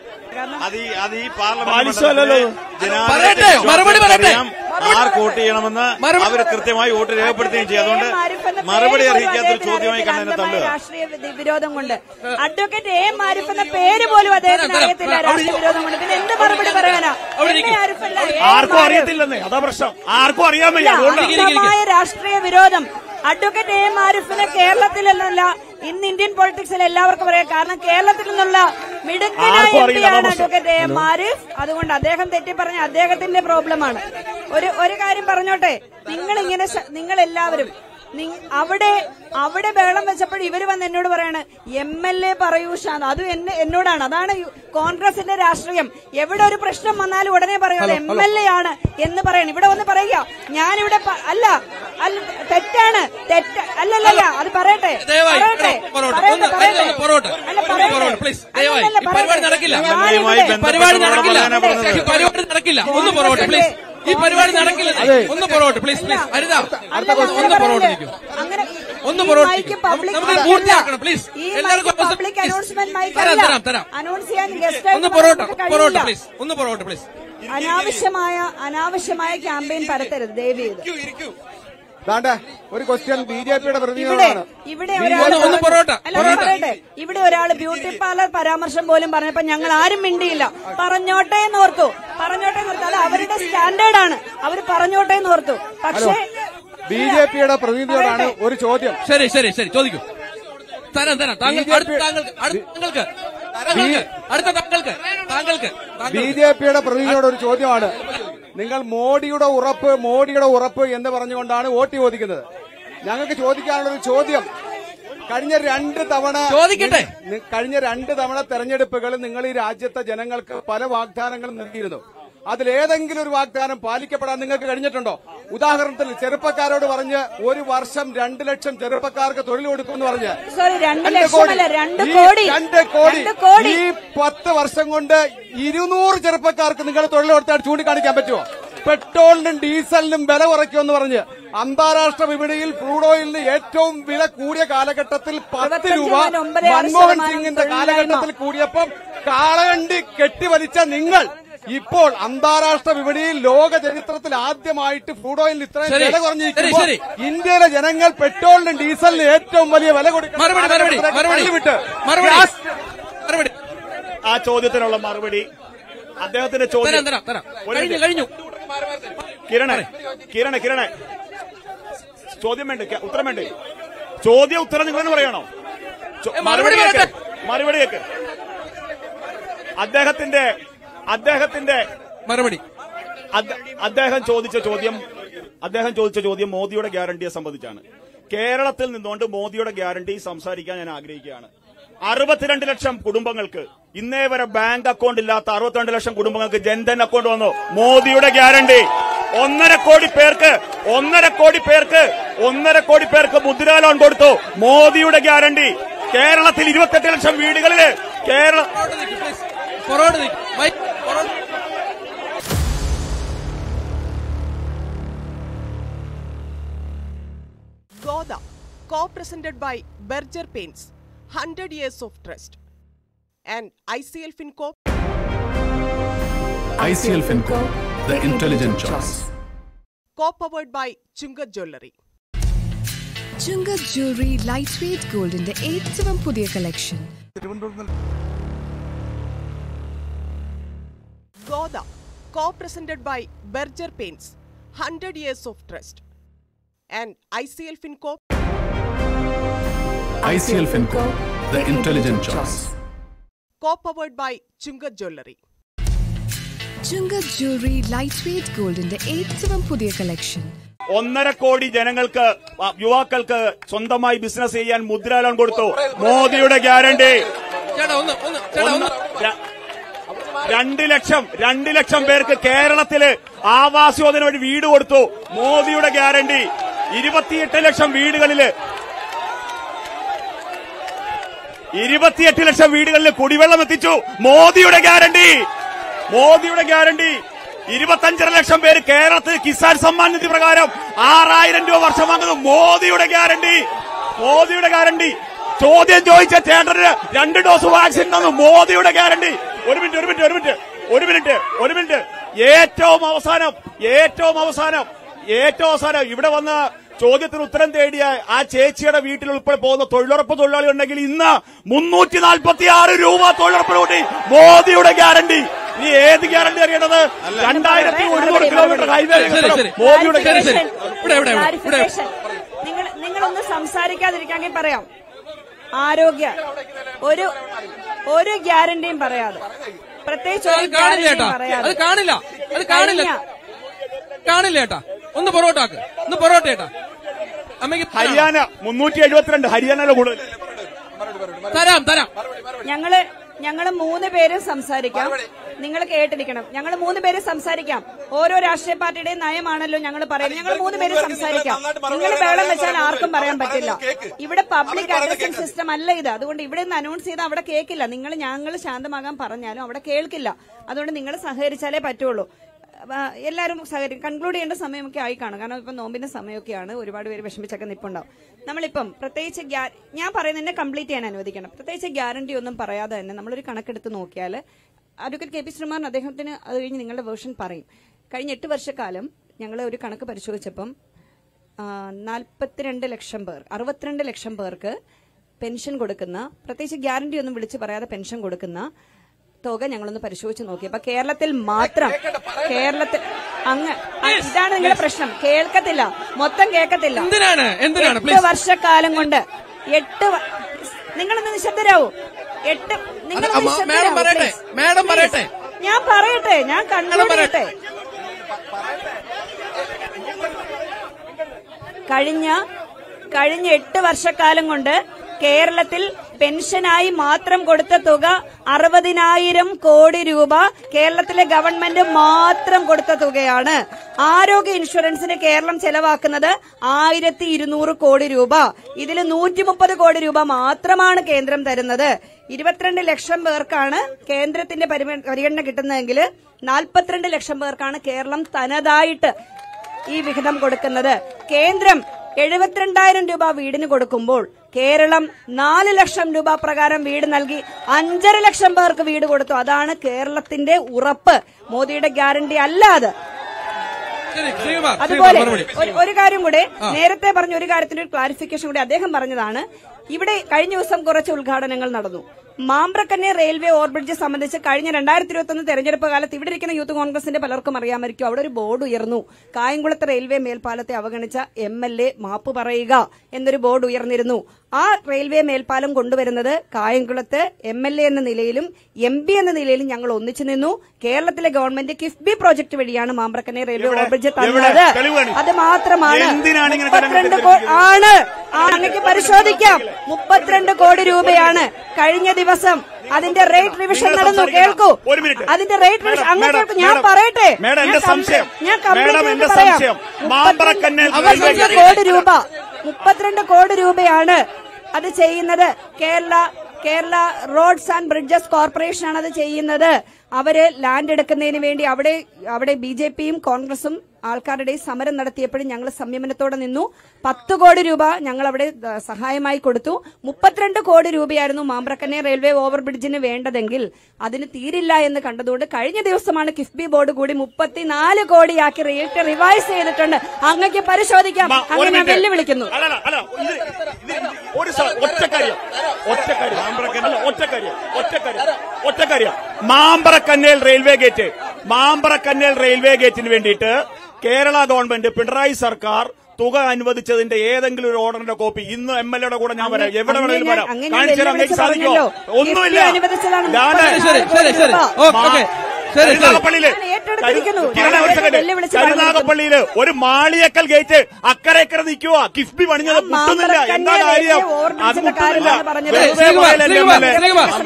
അത് ഈ അത് ഈ പാർലമെന്റ് ബാലിശമല്ലല്ലോ. മണ്ഡലത്തിലെ പറയട്ടെ, ജനാധിപത്യ മറുപടി പറയട്ടെ. അറിയാം ആർക്ക് വോട്ട് ചെയ്യണമെന്ന് മറുപടി- അവർ കൃത്യമായി വോട്ട് രേഖപ്പെടുത്തുകയും ചെയ്യും അതുകൊണ്ട് മാരിഫെന്ന മറുപടി പേര് പോലും അറിയിക്കാത്തൊരു അദ്ദേഹത്തിന് ചോദ്യമായി അറിയത്തില്ല. കണ്ണെന്നെ അന്ധമായ തള്ളുക രാഷ്ട്രീയ വി- വിരോധം കൊണ്ട് അഡ്വക്കേറ്റ് എ മാരിഫ് എന്ന പേര് പോലും അദ്ദേഹത്തിന് തരാം, അറിയത്തില്ല തരാം. രാഷ്ട്രീയ വിരോധം കൊണ്ട് പിന്നെ എന്ത് മറുപടി പറയാനാ അവിടെ എം എ ഇരിക്ക്. ആരിഫല്ല, എ ആർക്കും മാരിഫ്. അറിയത്തില്ലെന്നേ അതാ പ്രശ്നം ആർക്കും അറിയാൻ വയ്യ ഇല്ല, അതുകൊണ്ടാണ് അന്ധമായ രാഷ്ട്രീയ വിരോധം അഡ്വക്കേറ്റ് എ മാരിഫിന് കേരളത്തിലല്ല ഇന്ന് ഇന്ത്യൻ പൊളിറ്റിക്സിൽ എല്ലാവർക്കും അറിയാം കാരണം കേരളത്തിൽ നിന്നുള്ള മിടുക്കനായ ആർക്കും എം അറിയില്ല, പിയാണ് അതാ പ്രശ്നം. അഡ്വക്കേറ്റ് എ മാരിഫ് അതുകൊണ്ട് അദ്ദേഹം തെറ്റി പറഞ്ഞ അദ്ദേഹത്തിന്റെ പ്രോബ്ലമാണ് ഒരു ഒരു കാര്യം പറഞ്ഞോട്ടെ നിങ്ങൾ ഇങ്ങനെ നിങ്ങൾ എല്ലാവരും നിങ്- അവിടെ അവിടെ ബഹളം വെച്ചപ്പോൾ ഇവര് വന്ന് എന്നോട് പറയാണ് എം എൽ എ പറയൂ ഷാന്ന് അതും എന്നെ എന്നോടാണ് അതാണ് യു- കോൺഗ്രസിന്റെ രാഷ്ട്രീയം എവിടെ ഒരു പ്രശ്നം വന്നാലും ഉടനെ പറയുന്നത് എം എൽ എ ആണ് എന്ന് പറയണം ഇവിടെ വന്ന് പറയുക ഞാനിവിടെ പ- അല്ല അല്ല തെറ്റാണ് തെറ്റ അല്ലല്ലല്ല അത് പറയട്ടെ ദയവായി പറയട്ടെ എടോ, പൊറോട്ട പറയട്ടെ, ഒന്ന് പറയട്ടെ. ഒന്ന് പൊറോട്ട അല്ല, ഒന്ന് പറയട്ടെ. പൊറോട്ട പ്ലീസ് ദയവായി അല്ലല്ല, ഈ പരിപാടി പറയട്ടെ. നടക്കില്ല ഞാനിവിടെ- എം.എൽ.എയുമായി ഈ പരിപാടി നടക്കില്ല ബന്ധപ്പെട്ട് പറഞ്ഞത്. ഈ പരിപാടി നടക്കില്ല ഒന്ന് പൊറോട്ട പ്ലീസ് ഈ പരിപാടി നടക്കില്ല ഒന്ന് പൊറോട്ട പ്ലീസ് പ്ലീസ് ഹരിത അല്ലല്ല, അങ്ങനെ ഒന്ന് പൊറോട്ട പറയല്ലേ. ഇരിക്കും അങ്ങനെ ഒന്ന് ഈ പൊറോട്ട മൈക്ക് ഇരിക്കും. പബ്ലിക് നമുക്ക് അല്ല. പൂർത്തിയാക്കണം പ്ലീസ് ഈ എല്ലാവർക്കും മൈക്ക് പബ്ലിക് അനൗൺസ്മെന്റ് മൈക്ക് തരാം അല്ല. തരാം തരാം അനൗൺസ് ചെയ്യാൻ ഗസ്റ്റ് ഒന്ന് പൊറോട്ട പൊറോട്ട പ്ലീസ് ഒന്ന് പൊറോട്ട പ്ലീസ് അനാവശ്യമായ അനാവശ്യമായ ക്യാമ്പയിൻ പരത്തരുത് ദയവ് ചെയ്ത് ദാണ്ടെ ഒരു ക്വസ്റ്റ്യൻ ബി ജെ പിയുടെ ഇവിടെ പ്രതിനിധിയോടാണ് ഇവിടെ ഒന്ന് ഒരാൾ ഒന്ന് പൊറോട്ട, അല്ല പൊറോട്ട. പറയട്ടെ ഇവിടെ ഒരാൾ ബ്യൂട്ടി പാർലർ പരാമർശം പോലും പറഞ്ഞപ്പോ ഞങ്ങൾ ആരും മിണ്ടിയില്ല പറഞ്ഞോട്ടെ എന്ന് ഓർത്തു പറഞ്ഞോട്ടെ എന്ന് ഓർത്തു അത് അവരുടെ സ്റ്റാൻഡേർഡ് ആണ് അവർ പറഞ്ഞോട്ടെ എന്ന് ഓർത്തു പക്ഷേ ബി ജെ പിയുടെ പ്രതിനിധിയോടാണ് ഒരു ചോദ്യം ശരി ശരി ശരി ചോദിക്കൂ തരാം തരാം താങ്കൾ BJP അടുത്ത താങ്കൾക്ക് അടുത്ത താങ്കൾക്ക് താങ്കൾക്ക് അടുത്ത താങ്കൾക്ക് താങ്കൾക്ക് ബി താങ്കൾ ജെ പിയുടെ പ്രതിനിധിയോട് ഒരു ചോദ്യമാണ് നിങ്ങൾ മോഡിയുടെ ഉറപ്പ് മോഡിയുടെ ഉറപ്പ് എന്ന് പറഞ്ഞുകൊണ്ടാണ് വോട്ട് ചോദിക്കുന്നത് ഞങ്ങൾക്ക് ചോദിക്കാനുള്ള ഒരു ചോദ്യം കഴിഞ്ഞ രണ്ട് തവണ ചോദിക്കട്ടെ. നി- കഴിഞ്ഞ രണ്ട് തവണ തെരഞ്ഞെടുപ്പുകളിൽ നിങ്ങൾ ഈ രാജ്യത്തെ ജനങ്ങൾക്ക് പല വാഗ്ദാനങ്ങളും നൽകിയിരുന്നു അതിലേതെങ്കിലും ഒരു വാഗ്ദാനം പാലിക്കപ്പെടാൻ നിങ്ങൾക്ക് കഴിഞ്ഞിട്ടുണ്ടോ ഉദാഹരണത്തിന് ചെറുപ്പക്കാരോട് പറഞ്ഞ് ഒരു വർഷം രണ്ട് ലക്ഷം ചെറുപ്പക്കാർക്ക് തൊഴിൽ കൊടുക്കുമെന്ന് പറഞ്ഞ് സോറി രണ്ട് രണ്ട് ലക്ഷമല്ല രണ്ട് ഈ കോടി രണ്ട് കോടി രണ്ട് കോടി ഈ പത്ത് വർഷം കൊണ്ട് ഇരുന്നൂറ് ചെറുപ്പക്കാർക്ക് നിങ്ങൾ തൊഴിൽ കൊടുത്താൽ ചൂണ്ടിക്കാണിക്കാൻ പറ്റുമോ പെട്രോളിനും ഡീസലിനും വില കുറയ്ക്കുമെന്ന് പറഞ്ഞ് അന്താരാഷ്ട്ര വിപണിയിൽ ക്രൂഡ് ഓയിലിന് ഏറ്റവും വില കൂടിയ കാലഘട്ടത്തിൽ പത്ത് രൂപ ഇരുപത്തഞ്ച് ഒമ്പത് ആറ് മൻമോഹൻ ശതമാനം സിംഗിന്റെ തൊഴിലില്ലായ്മ. കാലഘട്ടത്തിൽ കൂടിയപ്പം കാളകണ്ടി കെട്ടിവലിച്ച നിങ്ങൾ ഇപ്പോൾ അന്താരാഷ്ട്ര വിപണിയിൽ ലോക ചരിത്രത്തിൽ ആദ്യമായിട്ട് ക്രൂഡ് ഓയിലിന് ഇത്രയും ശരി, വില കുറഞ്ഞിരിക്കുമ്പോൾ ശരി, ഇന്ത്യയിലെ ജനങ്ങൾ പെട്രോളിനും ഡീസലിനും ഏറ്റവും വലിയ വില കൊടുക്കുന്ന മറുപടി മറുപടി കാലഘട്ടത്തിലേക്ക് മറുപടി തള്ളിവിട്ട് മറുപടി ഗ്യാസ് മറുപടി ആ ചോദ്യത്തിനുള്ള മറുപടി അദ്ദേഹത്തിന്റെ ചോദ്യം തരാം തരാം തരാം ഒരു കഴിഞ്ഞു മിനിറ്റ്. കഴിഞ്ഞു കിരണ കിരണ കിരണ ചോദ്യം വേണ്ട ക- ഉത്തരം വേണ്ടേ ചോദ്യം ഉത്തരം നിങ്ങൾ തന്നെ പറയണോ ചോ- ഏ, മറുപടി കേക്ക്. പറയട്ടെ. മറുപടി കേക്ക് അദ്ദേഹത്തിന്റെ അദ്ദേഹത്തിന്റെ മറുപടി അദ്ദേഹം ചോദിച്ച ചോദ്യം അദ്ദേഹം ചോദിച്ച ചോദ്യം മോദിയുടെ ഗ്യാരണ്ടിയെ സംബന്ധിച്ചാണ് കേരളത്തിൽ നിന്നുകൊണ്ട് മോദിയുടെ ഗ്യാരണ്ടി സംസാരിക്കാൻ ഞാൻ ആഗ്രഹിക്കുകയാണ് അറുപത്തിരണ്ട് ലക്ഷം കുടുംബങ്ങൾക്ക് ഇന്നേ വരെ ബാങ്ക് അക്കൗണ്ട് ഇല്ലാത്ത അറുപത്തിരണ്ട് ലക്ഷം കുടുംബങ്ങൾക്ക് ജൻധൻ അക്കൗണ്ട് വന്നു മോദിയുടെ ഗ്യാരണ്ടി ഒന്നര കോടി പേർക്ക് ഒന്നര കോടി പേർക്ക് ഒന്നര കോടി പേർക്ക് മുദ്രാ ലോൺ കൊടുത്തു മോദിയുടെ ഗ്യാരണ്ടി കേരളത്തിൽ ഇരുപത്തെട്ട് ലക്ഷം വീടുകളില് കേരള പുറകോട്ട് നിൽക്ക്. മൈ- പുറകോട്ട് Goda, co-presented by Berger Paints, 100 Years of Trust. And ICL FinCorp, ICL FinCo, the intelligent choice. co-powered by Chunga Jewelry. Chunga jewellery light weight ഗോൾഡിന്റെ ഏറ്റവും പുതിയ collection Goda, co-presented by Berger Paints, 100 Years of Trust. And ICL FinCorp, ICL FinCo, the intelligent choice. co-powered by Chunga Jewelry. Chunga jewellery light weight ഗോൾഡിന്റെ ഏറ്റവും പുതിയ collection ഒന്നര കോടി ജനങ്ങൾക്ക് ആ, യുവാക്കൾക്ക് സ്വന്തമായി ബിസിനസ് ചെയ്യാൻ മുദ്രാ ലോൺ കൊടുത്തു മോദിയുടെ ഗ്യാരണ്ടി ചേട്ടാ ഒന്ന് ഒന്ന് ചേട്ടാ ഒന്ന് ര- രണ്ട് ലക്ഷം രണ്ട് ലക്ഷം പേർക്ക് കേരളത്തില് ആവാസ് യോജന വഴി വീട് കൊടുത്തു മോദിയുടെ ഗ്യാരണ്ടി ഇരുപത്തിയെട്ട് ലക്ഷം വീടുകളില് ഇരുപത്തിയെട്ട് ലക്ഷം വീടുകളിൽ കുടിവെള്ളം എത്തിച്ചു മോദിയുടെ ഗ്യാരണ്ടി മോദിയുടെ ഗ്യാരണ്ടി ഇരുപത്തഞ്ചര ലക്ഷം പേര് കേരളത്തിൽ കിസാൻ സമ്മാൻ നിധി പ്രകാരം ആറായിരം രൂപ വർഷം വാങ്ങുന്നു മോദിയുടെ ഗ്യാരണ്ടി മോദിയുടെ ഗ്യാരണ്ടി ചോദ്യം ചോദിച്ച ചേട്ടന് രണ്ട് ഡോസ് വാക്സിൻ തന്നു മോദിയുടെ ഗ്യാരണ്ടി ഒരു മിനിറ്റ് ഒരു മിനിറ്റ് ഒരു മിനിറ്റ് ഒരു മിനിറ്റ് ഒരു മിനിറ്റ് ഏറ്റവും അവസാനം ഏറ്റവും അവസാനം ഏറ്റവും അവസാനം ഇവിടെ വന്ന ചോദ്യത്തിന് ഉത്തരം തേടിയ ആ ചേച്ചിയുടെ വീട്ടിൽ ഉൾപ്പെടെ പോകുന്ന തൊഴിലുറപ്പ് തൊഴിലാളി ഉണ്ടെങ്കിൽ ഇന്ന് മുന്നൂറ്റി നാൽപ്പത്തി ആറ് രൂപ തൊഴിലുറപ്പിന് കൂടി മോദിയുടെ ഗ്യാരണ്ടി ഇനി ഏത് ഗ്യാരണ്ടി അറിയേണ്ടത് രണ്ടായിരത്തി ഒരുന്നൂറ് കിലോമീറ്റർ ഹൈവേ ശരി, ശരി. മോദിയുടെ ശരി, ശരി. ഗ്യാരണ്ടി ഇവിടെ ഇവിടെ ഇവിടെ ഇവിടെ Clarification. നിങ്ങൾ നിങ്ങളൊന്ന് സംസാരിക്കാതിരിക്കാമെങ്കിൽ പറയാം ആരോഗ്യ ഒരു ഒരു ഗ്യാരണ്ടിയും പറയാതെ പ്രത്യേകിച്ച് അത് ഒരു കാണില്ല ഗ്യാരണ്ടിയും ചേട്ടാ പറയാതെ അത് കാണില്ല അത് കാണില്ല കഴിഞ്ഞ കാണില്ല ചേട്ടാ ഒന്ന് പൊറോട്ടാക്ക് ഒന്ന് പൊറോട്ട ചേട്ടാ അമ്മയ്ക്ക് ഹരിയാന മുന്നൂറ്റി എഴുപത്തിരണ്ട് ഹരിയാനയിലെ കൂടുതൽ തരാം തരാം ഞങ്ങള് ഞങ്ങള് മൂന്ന് പേരും സംസാരിക്കാം നിങ്ങൾ കേട്ടിരിക്കണം ഞങ്ങൾ മൂന്ന് പേരും സംസാരിക്കാം ഓരോ രാഷ്ട്രീയ പാർട്ടിയുടെയും നയമാണല്ലോ ഞങ്ങൾ പറയുന്നത് ഞങ്ങൾ മൂന്ന് പേരും സംസാരിക്കാം നിങ്ങൾ ബഹളം വെച്ചാൽ ആർക്കും പറയാൻ പറ്റില്ല ഇവിടെ പബ്ലിക് അഡ്രസ്സിംഗ് സിസ്റ്റം അല്ല ഇത് അതുകൊണ്ട് ഇവിടെ നിന്ന് അനൗൺസ് ചെയ്ത് അവിടെ കേൾക്കില്ല നിങ്ങൾ ഞങ്ങൾ ശാന്തമാകാൻ പറഞ്ഞാലും അവിടെ കേൾക്കില്ല അതുകൊണ്ട് നിങ്ങൾ സഹകരിച്ചാലേ പറ്റുള്ളൂ ആ, എല്ലാവരും സഹകരിക്കും കൺക്ലൂഡ് ചെയ്യേണ്ട സമയമൊക്കെ ആയി കാണും കാരണം ഇപ്പം നോമ്പിന്റെ സമയമൊക്കെയാണ് ഒരുപാട് പേര് വിഷമിച്ചൊക്കെ നിൽപ്പുണ്ടാവും നമ്മളിപ്പം പ്രത്യേകിച്ച് ഗ്യാ- ഞാൻ പറയുന്നതിനെ കംപ്ലീറ്റ് ചെയ്യാൻ അനുവദിക്കണം പ്രത്യേകിച്ച് ഗ്യാരണ്ടി ഒന്നും പറയാതെ തന്നെ നമ്മളൊരു കണക്കെടുത്ത് നോക്കിയാൽ അഡ്വക്കേറ്റ് കെ പി ശ്രീമാൻ അദ്ദേഹത്തിന് അത് കഴിഞ്ഞ് നിങ്ങളുടെ വേർഷൻ പറയും കഴിഞ്ഞ എട്ട് വർഷക്കാലം ഞങ്ങൾ ഒരു കണക്ക് പരിശോധിച്ചപ്പം ആ, നാൽപ്പത്തിരണ്ട് ലക്ഷം പേർ അറുപത്തിരണ്ട് ലക്ഷം പേർക്ക് പെൻഷൻ കൊടുക്കുന്ന പ്രത്യേകിച്ച് ഗ്യാരണ്ടി ഒന്നും വിളിച്ച് പറയാതെ പെൻഷൻ കൊടുക്കുന്ന തുക ഞങ്ങളൊന്ന് പരിശോധിച്ച് നോക്കി അപ്പൊ കേരളത്തിൽ മാത്രം കേരളത്തിൽ അങ്ങ് ആ, ഇതാണ് നിങ്ങളുടെ പ്രശ്നം കേൾക്കത്തില്ല മൊത്തം കേൾക്കത്തില്ല എന്തിനാണ്? എന്തിനാണ്? എട്ട് Please. വർഷക്കാലം കൊണ്ട് എട്ട് വ- നിങ്ങളൊന്ന് നിശബ്ദരാവൂ എട്ട് നിങ്ങൾ അത് അമ്മ- മാഡം പറയട്ടെ, മാഡം പറയട്ടെ. ഞാൻ പറയട്ടെ ഞാൻ കൺക്ലൂഡ് ചെയ്യട്ടെ കഴിഞ്ഞ കഴിഞ്ഞ എട്ട് വർഷക്കാലം കൊണ്ട് കേരളത്തിൽ പെൻഷനായി മാത്രം കൊടുത്ത തുക അറുപതിനായിരം കോടി രൂപ കേരളത്തിലെ ഗവൺമെന്റ് മാത്രം കൊടുത്ത തുകയാണ് ആരോഗ്യ ഇൻഷുറൻസിന് കേരളം ചെലവാക്കുന്നത് ആയിരത്തി ഇരുന്നൂറ് കോടി രൂപ ഇതിൽ നൂറ്റി മുപ്പത് കോടി രൂപ മാത്രമാണ് കേന്ദ്രം തരുന്നത് ഇരുപത്തിരണ്ട് ലക്ഷം പേർക്കാണ് കേന്ദ്രത്തിന്റെ പരിമ- പരിഗണന കിട്ടുന്നതെങ്കിൽ നാൽപ്പത്തിരണ്ട് ലക്ഷം പേർക്കാണ് കേരളം തനതായിട്ട് ഈ വിഹിതം കൊടുക്കുന്നത് കേന്ദ്രം എഴുപത്തിരണ്ടായിരം രൂപ വീടിന് കൊടുക്കുമ്പോൾ കേരളം നാല് ലക്ഷം രൂപ പ്രകാരം വീട് നൽകി അഞ്ചര ലക്ഷം പേർക്ക് വീട് കൊടുത്തു അതാണ് കേരളത്തിന്റെ ഉറപ്പ് മോദിയുടെ ഗ്യാരണ്ടി അല്ല അത് ശരി ശ്രീകുമാർ ശ്രീകുമാർ അതുപോലെ മറുപടി ഒരു- ഒരു കാര്യം കൂടെ ആ. നേരത്തെ പറഞ്ഞ ഒരു കാര്യത്തിന്റെ ഒരു ക്ലാരിഫിക്കേഷൻ കൂടി അദ്ദേഹം പറഞ്ഞതാണ് ഇവിടെ കഴിഞ്ഞ ദിവസം കുറച്ച് ഉദ്ഘാടനങ്ങൾ നടന്നു മാമ്പ്രക്കന്നെ റെയിൽവേ ഓവർബ്രിഡ്ജ് സംബന്ധിച്ച് കഴിഞ്ഞ രണ്ടായിരത്തി ഇരുപത്തൊന്ന് തെരഞ്ഞെടുപ്പ് കാലത്ത് ഇവിടെ ഇരിക്കുന്ന യൂത്ത് കോൺഗ്രസിന്റെ പലർക്കും അറിയാമായിരിക്കും അവിടെ ഒരു ബോർഡ് ഉയർന്നു കായംകുളത്ത് റെയിൽവേ മേൽപ്പാലത്തെ അവഗണിച്ച എം എൽ എ മാപ്പ് പറയുക എന്നൊരു ബോർഡ് ഉയർന്നിരുന്നു ആ റെയിൽവേ മേൽപ്പാലം കൊണ്ടുവരുന്നത് കായംകുളത്ത് എം എൽ എ എന്ന നിലയിലും എം പി എന്ന നിലയിലും ഞങ്ങൾ ഒന്നിച്ചു നിന്നു കേരളത്തിലെ ഗവൺമെന്റ് കിഫ്ബി പ്രോജക്ട് വഴിയാണ് മാമ്പ്രക്കന്നെ റെയിൽവേ ഓവർബ്രിഡ്ജ് തന്നത് തെളിവാണ്. അത് മാത്രമാണ് എന്തിനാണ് ഇങ്ങനെ മുപ്പത്തിരണ്ട് കോ- ആണ് ആ, അങ്ങക്ക് പരിശോധിക്കാം മുപ്പത്തിരണ്ട് കോടി രൂപയാണ് കഴിഞ്ഞ ദിവസം അതിന്റെ റേറ്റ് റിവിഷൻ നിങ്ങൾ നടന്നു സംസാരിക്കണം. കേൾക്കൂ ഒരു മിനിറ്റ്. അതിന്റെ റേറ്റ് റിവിഷൻ മേഡം, അങ്ങ് മേഡം, കേൾക്കൂ ഞാൻ മേഡം, പറയട്ടെ മേഡം, എന്റെ ഞാൻ കംപ്ലീ- സംശയം. ഞാൻ complete മേഡം, എന്റെ ചെയ്ത് പറയാം. സംശയം. മാമ്പറക്കന്നൽ മുപ്പത്തിരണ്ട് റെയിൽവേ കോടി രൂപ മുപ്പത്തിരണ്ട് കോടി രൂപയാണ് അത് ചെയ്യുന്നത് Kerala Kerala roads and bridges corporation ആണ് അത് ചെയ്യുന്നത് അവര് ലാൻഡ് എടുക്കുന്നതിന് വേണ്ടി അവിടെ അവിടെ ബി ജെ പിയും കോൺഗ്രസും ആൾക്കാരുടെ സമരം നടത്തിയപ്പോഴും ഞങ്ങൾ സംയമനത്തോടെ നിന്നു പത്ത് കോടി രൂപ ഞങ്ങൾ അവിടെ ദ, സഹായമായി കൊടുത്തു മുപ്പത്തിരണ്ട് കോടി രൂപയായിരുന്നു മാമ്പ്രക്കന്നെ റെയിൽവേ ഓവർ ബ്രിഡ്ജിന് വേണ്ടതെങ്കിൽ അതിന് തീരില്ല എന്ന് കണ്ടതുകൊണ്ട് കഴിഞ്ഞ ദിവസമാണ് കിഫ്ബി ബോർഡ് കൂടി മുപ്പത്തിനാല് കോടിയാക്കി റേറ്റ് റിവൈസ് ചെയ്തിട്ടുണ്ട് അങ്ങക്ക് പരിശോധിക്കാം മാ, ഒരു അങ്ങനെ ഞാൻ മിനിറ്റ്. വെല്ലുവിളിക്കുന്നു അല്ല, അല്ല, ഇത് ഇത് ഇത് ഒരു സ- ഒറ്റക്കാര്യം ഒറ്റക്കാര്യം അല്ല, ഒറ്റക്കാര്യം ഒറ്റക്കാര്യം ഒറ്റക്കാര്യം Mamparakkannel railway gate Mamparakkannel railway ഗേറ്റിന് വേണ്ടിയിട്ട് കേരള ഗവൺമെന്റ് പിണറായി സർക്കാർ തുക അനുവദിച്ചതിന്റെ ഏതെങ്കിലും ഒരു ഓർഡറിന്റെ കോപ്പി ഇന്ന് എം എൽ എയുടെ കൂടെ ഞാൻ വരാം എവിടെ അങ്ങ് വേണമെങ്കിലും ഞാൻ- വരാം അങ്ങ് ഞാൻ കാണിച്ചു തരാൻ വെല്ലുവിളിച്ച് സാധിക്കോ പറഞ്ഞല്ലോ. ഒന്നുമില്ല കിഫ്ബി അനുവദിച്ചതാണ് ഇതാണ് മുപ്പത്തിനാല് ശരി, ശരി, ശരി. ഓ, മാ- ഓക്കേ. ശരി, ശരി. കരുനാഗപ്പള്ളിയില് ഞാൻ ഏറ്റെടുത്തിരിക്കുന്നു. കിരണ, ഞാൻ ഒരു second. വെല്ലുവിളിച്ച് കരുനാഗപ്പള്ളിയില് ഒരു മാളിയക്കൽ ഗേറ്റ് അക്കരെ ഇക്കരെ നിൽക്കുക കിഫ്ബി പണിഞ്ഞത് മുട്ടുന്നില്ല എന്താ കാര്യം അത് മുട്ടുന്നില്ല വെറുതെ പറയലല്ലേ എം എൽ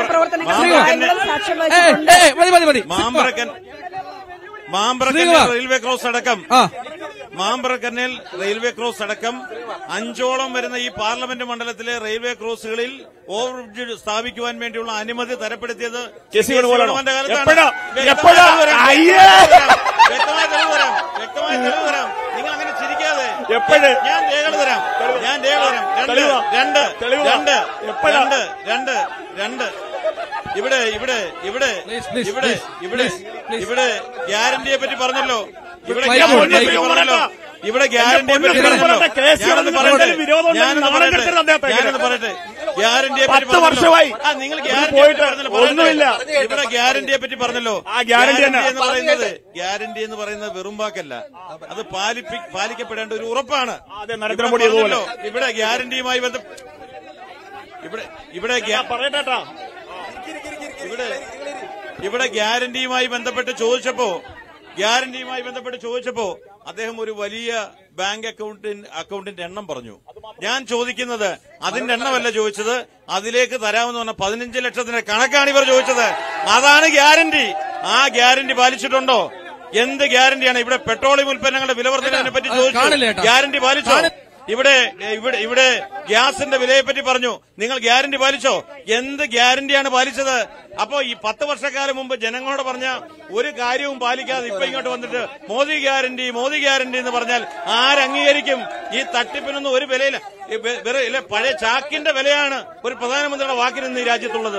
എ. മതി മതി മതി മാമ്പറക്കൻ മാമ്പറക്കന്നേൽ ശ്രീകുമാർ. റെയിൽവേ ക്രോസ് അടക്കം മാമ്പറക്കന്നേൽ റെയിൽവേ ക്രോസ് അടക്കം അഞ്ചോളം വരുന്ന ഈ പാർലമെന്റ് മണ്ഡലത്തിലെ റെയിൽവേ ക്രോസുകളിൽ ഓവർബ്രിഡ്ജ് സ്ഥാപിക്കുവാൻ വേണ്ടിയുള്ള അനുമതി തരപ്പെടുത്തിയത് കെ സി വേണുഗോപാലാണോ? വേണുഗോപാലിന്റെ കാലത്താണ്. എപ്പോഴാ? വ്യക്തമായ എപ്പോഴാ? തെളിവ് തരാം. അയ്യേ! വ്യക്തമായ തെളിവ് തരാം വ്യക്തമായ തെളിവ് തരാം നിങ്ങൾ അങ്ങനെ ചിരിക്കാതെ എപ്പോഴ്? ഞാൻ രേഖകൾ തരാം ഞാൻ രേഖകൾ തരാം രണ്ട് തെളിവാ? രണ്ട് തെളിവാ? രണ്ട് എപ്പോഴാ? രണ്ട് രണ്ട് രണ്ട് ഇവിടെ ഇവിടെ ഇവിടെ please, ഇവിടെ please, ഇവിടെ ഇവിടെ ഗ്യാരണ്ടിയെ പറ്റി പറഞ്ഞല്ലോ ഇവിടെ മൈക്ക് ഗ്യാരണ്ടിയെ പറ്റി പോട്ടെ. പറഞ്ഞല്ലോ ഇവിടെ ഗ്യാരണ്ടിയെ പറ്റി പൊന്നു പറഞ്ഞല്ലോ സുഹൃത്തെ, കേസ് ഞാനൊന്ന് നടന്ന് പറയട്ടെ രണ്ടിലും വിരോധം ഉണ്ടെങ്കിൽ ഞാനൊന്ന് നാണം പറയട്ടെ കെടുത്തരുത് അദ്ദേഹത്തെ. ഞാനൊന്ന് പറയട്ടെ ഗ്യാരണ്ടിയെ പറ്റി പത്ത് വർഷമായി. ആ നിങ്ങൾ ഇവിടെ ഗ്യാരണ്ടിയെ പോയിട്ട് പറ്റി പറഞ്ഞല്ലോ, പറയട്ടെ. ഒന്നുമില്ല. ഇവിടെ ഗ്യാരണ്ടിയെ പറ്റി പറഞ്ഞല്ലോ ആ ഗ്യാരണ്ടി തന്നെ. എന്ന് പറയുന്നത് ഗ്യാരണ്ടി എന്ന് പറയുന്നത് വെറും വാക്കല്ല അത് പാലിപ്പി പാലിക്കപ്പെടേണ്ട ഒരു ഉറപ്പാണ് അതെ, നരേന്ദ്രമോദി ഇവിടെ അതുപോലെ. പറഞ്ഞല്ലോ, ഇവിടെ ഗ്യാരണ്ടിയുമായി ബന്ധ ഇവിടെ ഇവിടെ ഗ്യാ- പറയട്ടെ ഇവിടെ ഇവിടെ ഗ്യാരണ്ടിയുമായി ബന്ധപ്പെട്ട് ചോദിച്ചപ്പോ ഗ്യാരണ്ടിയുമായി ബന്ധപ്പെട്ട് ചോദിച്ചപ്പോ അദ്ദേഹം ഒരു വലിയ ബാങ്ക് അക്കൗണ്ടിൻ അക്കൗണ്ടിന്റെ എണ്ണം പറഞ്ഞു ഞാൻ ചോദിക്കുന്നത് അതിന്റെ എണ്ണമല്ല ചോദിച്ചത് അതിലേക്ക് തരാമെന്ന് പറഞ്ഞ പതിനഞ്ച് ലക്ഷത്തിന്റെ കണക്കാണ് ഇവർ ചോദിച്ചത് അതാണ് ഗ്യാരണ്ടി ആ ഗ്യാരണ്ടി പാലിച്ചിട്ടുണ്ടോ എന്ത് ഗ്യാരണ്ടിയാണ് ഇവിടെ പെട്രോളിയം ഉൽപ്പന്നങ്ങളുടെ വില വർധനവിനെ പറ്റി അത് കാണില്ല ചോദിച്ചു ഏട്ടാ. ഗ്യാരണ്ടി പാലിച്ചോ ഇവിടെ ഇവിടെ ഇവിടെ ഗ്യാസിന്റെ വിലയെ പറ്റി പറഞ്ഞു നിങ്ങൾ ഗ്യാരണ്ടി പാലിച്ചോ എന്ത് ഗ്യാരണ്ടിയാണ് പാലിച്ചത് അപ്പോ ഈ പത്ത് വർഷക്കാലം മുമ്പ് ജനങ്ങളോട് പറഞ്ഞ ഒരു കാര്യവും പാലിക്കാതെ ഇപ്പൊ ഇങ്ങോട്ട് വന്നിട്ട് മോദി ഗ്യാരണ്ടി മോദി ഗ്യാരണ്ടി എന്ന് പറഞ്ഞാൽ ആരംഗീകരിക്കും ഈ തട്ടിപ്പിനൊന്നും ഒരു വിലയില്ല ഈ വെ- വെറും ഇല്ല, പഴയ ചാക്കിന്റെ വിലയാണ് ഒരു പ്രധാനമന്ത്രിയുടെ വാക്കിന് ഇന്ന് ഈ രാജ്യത്തുള്ളത്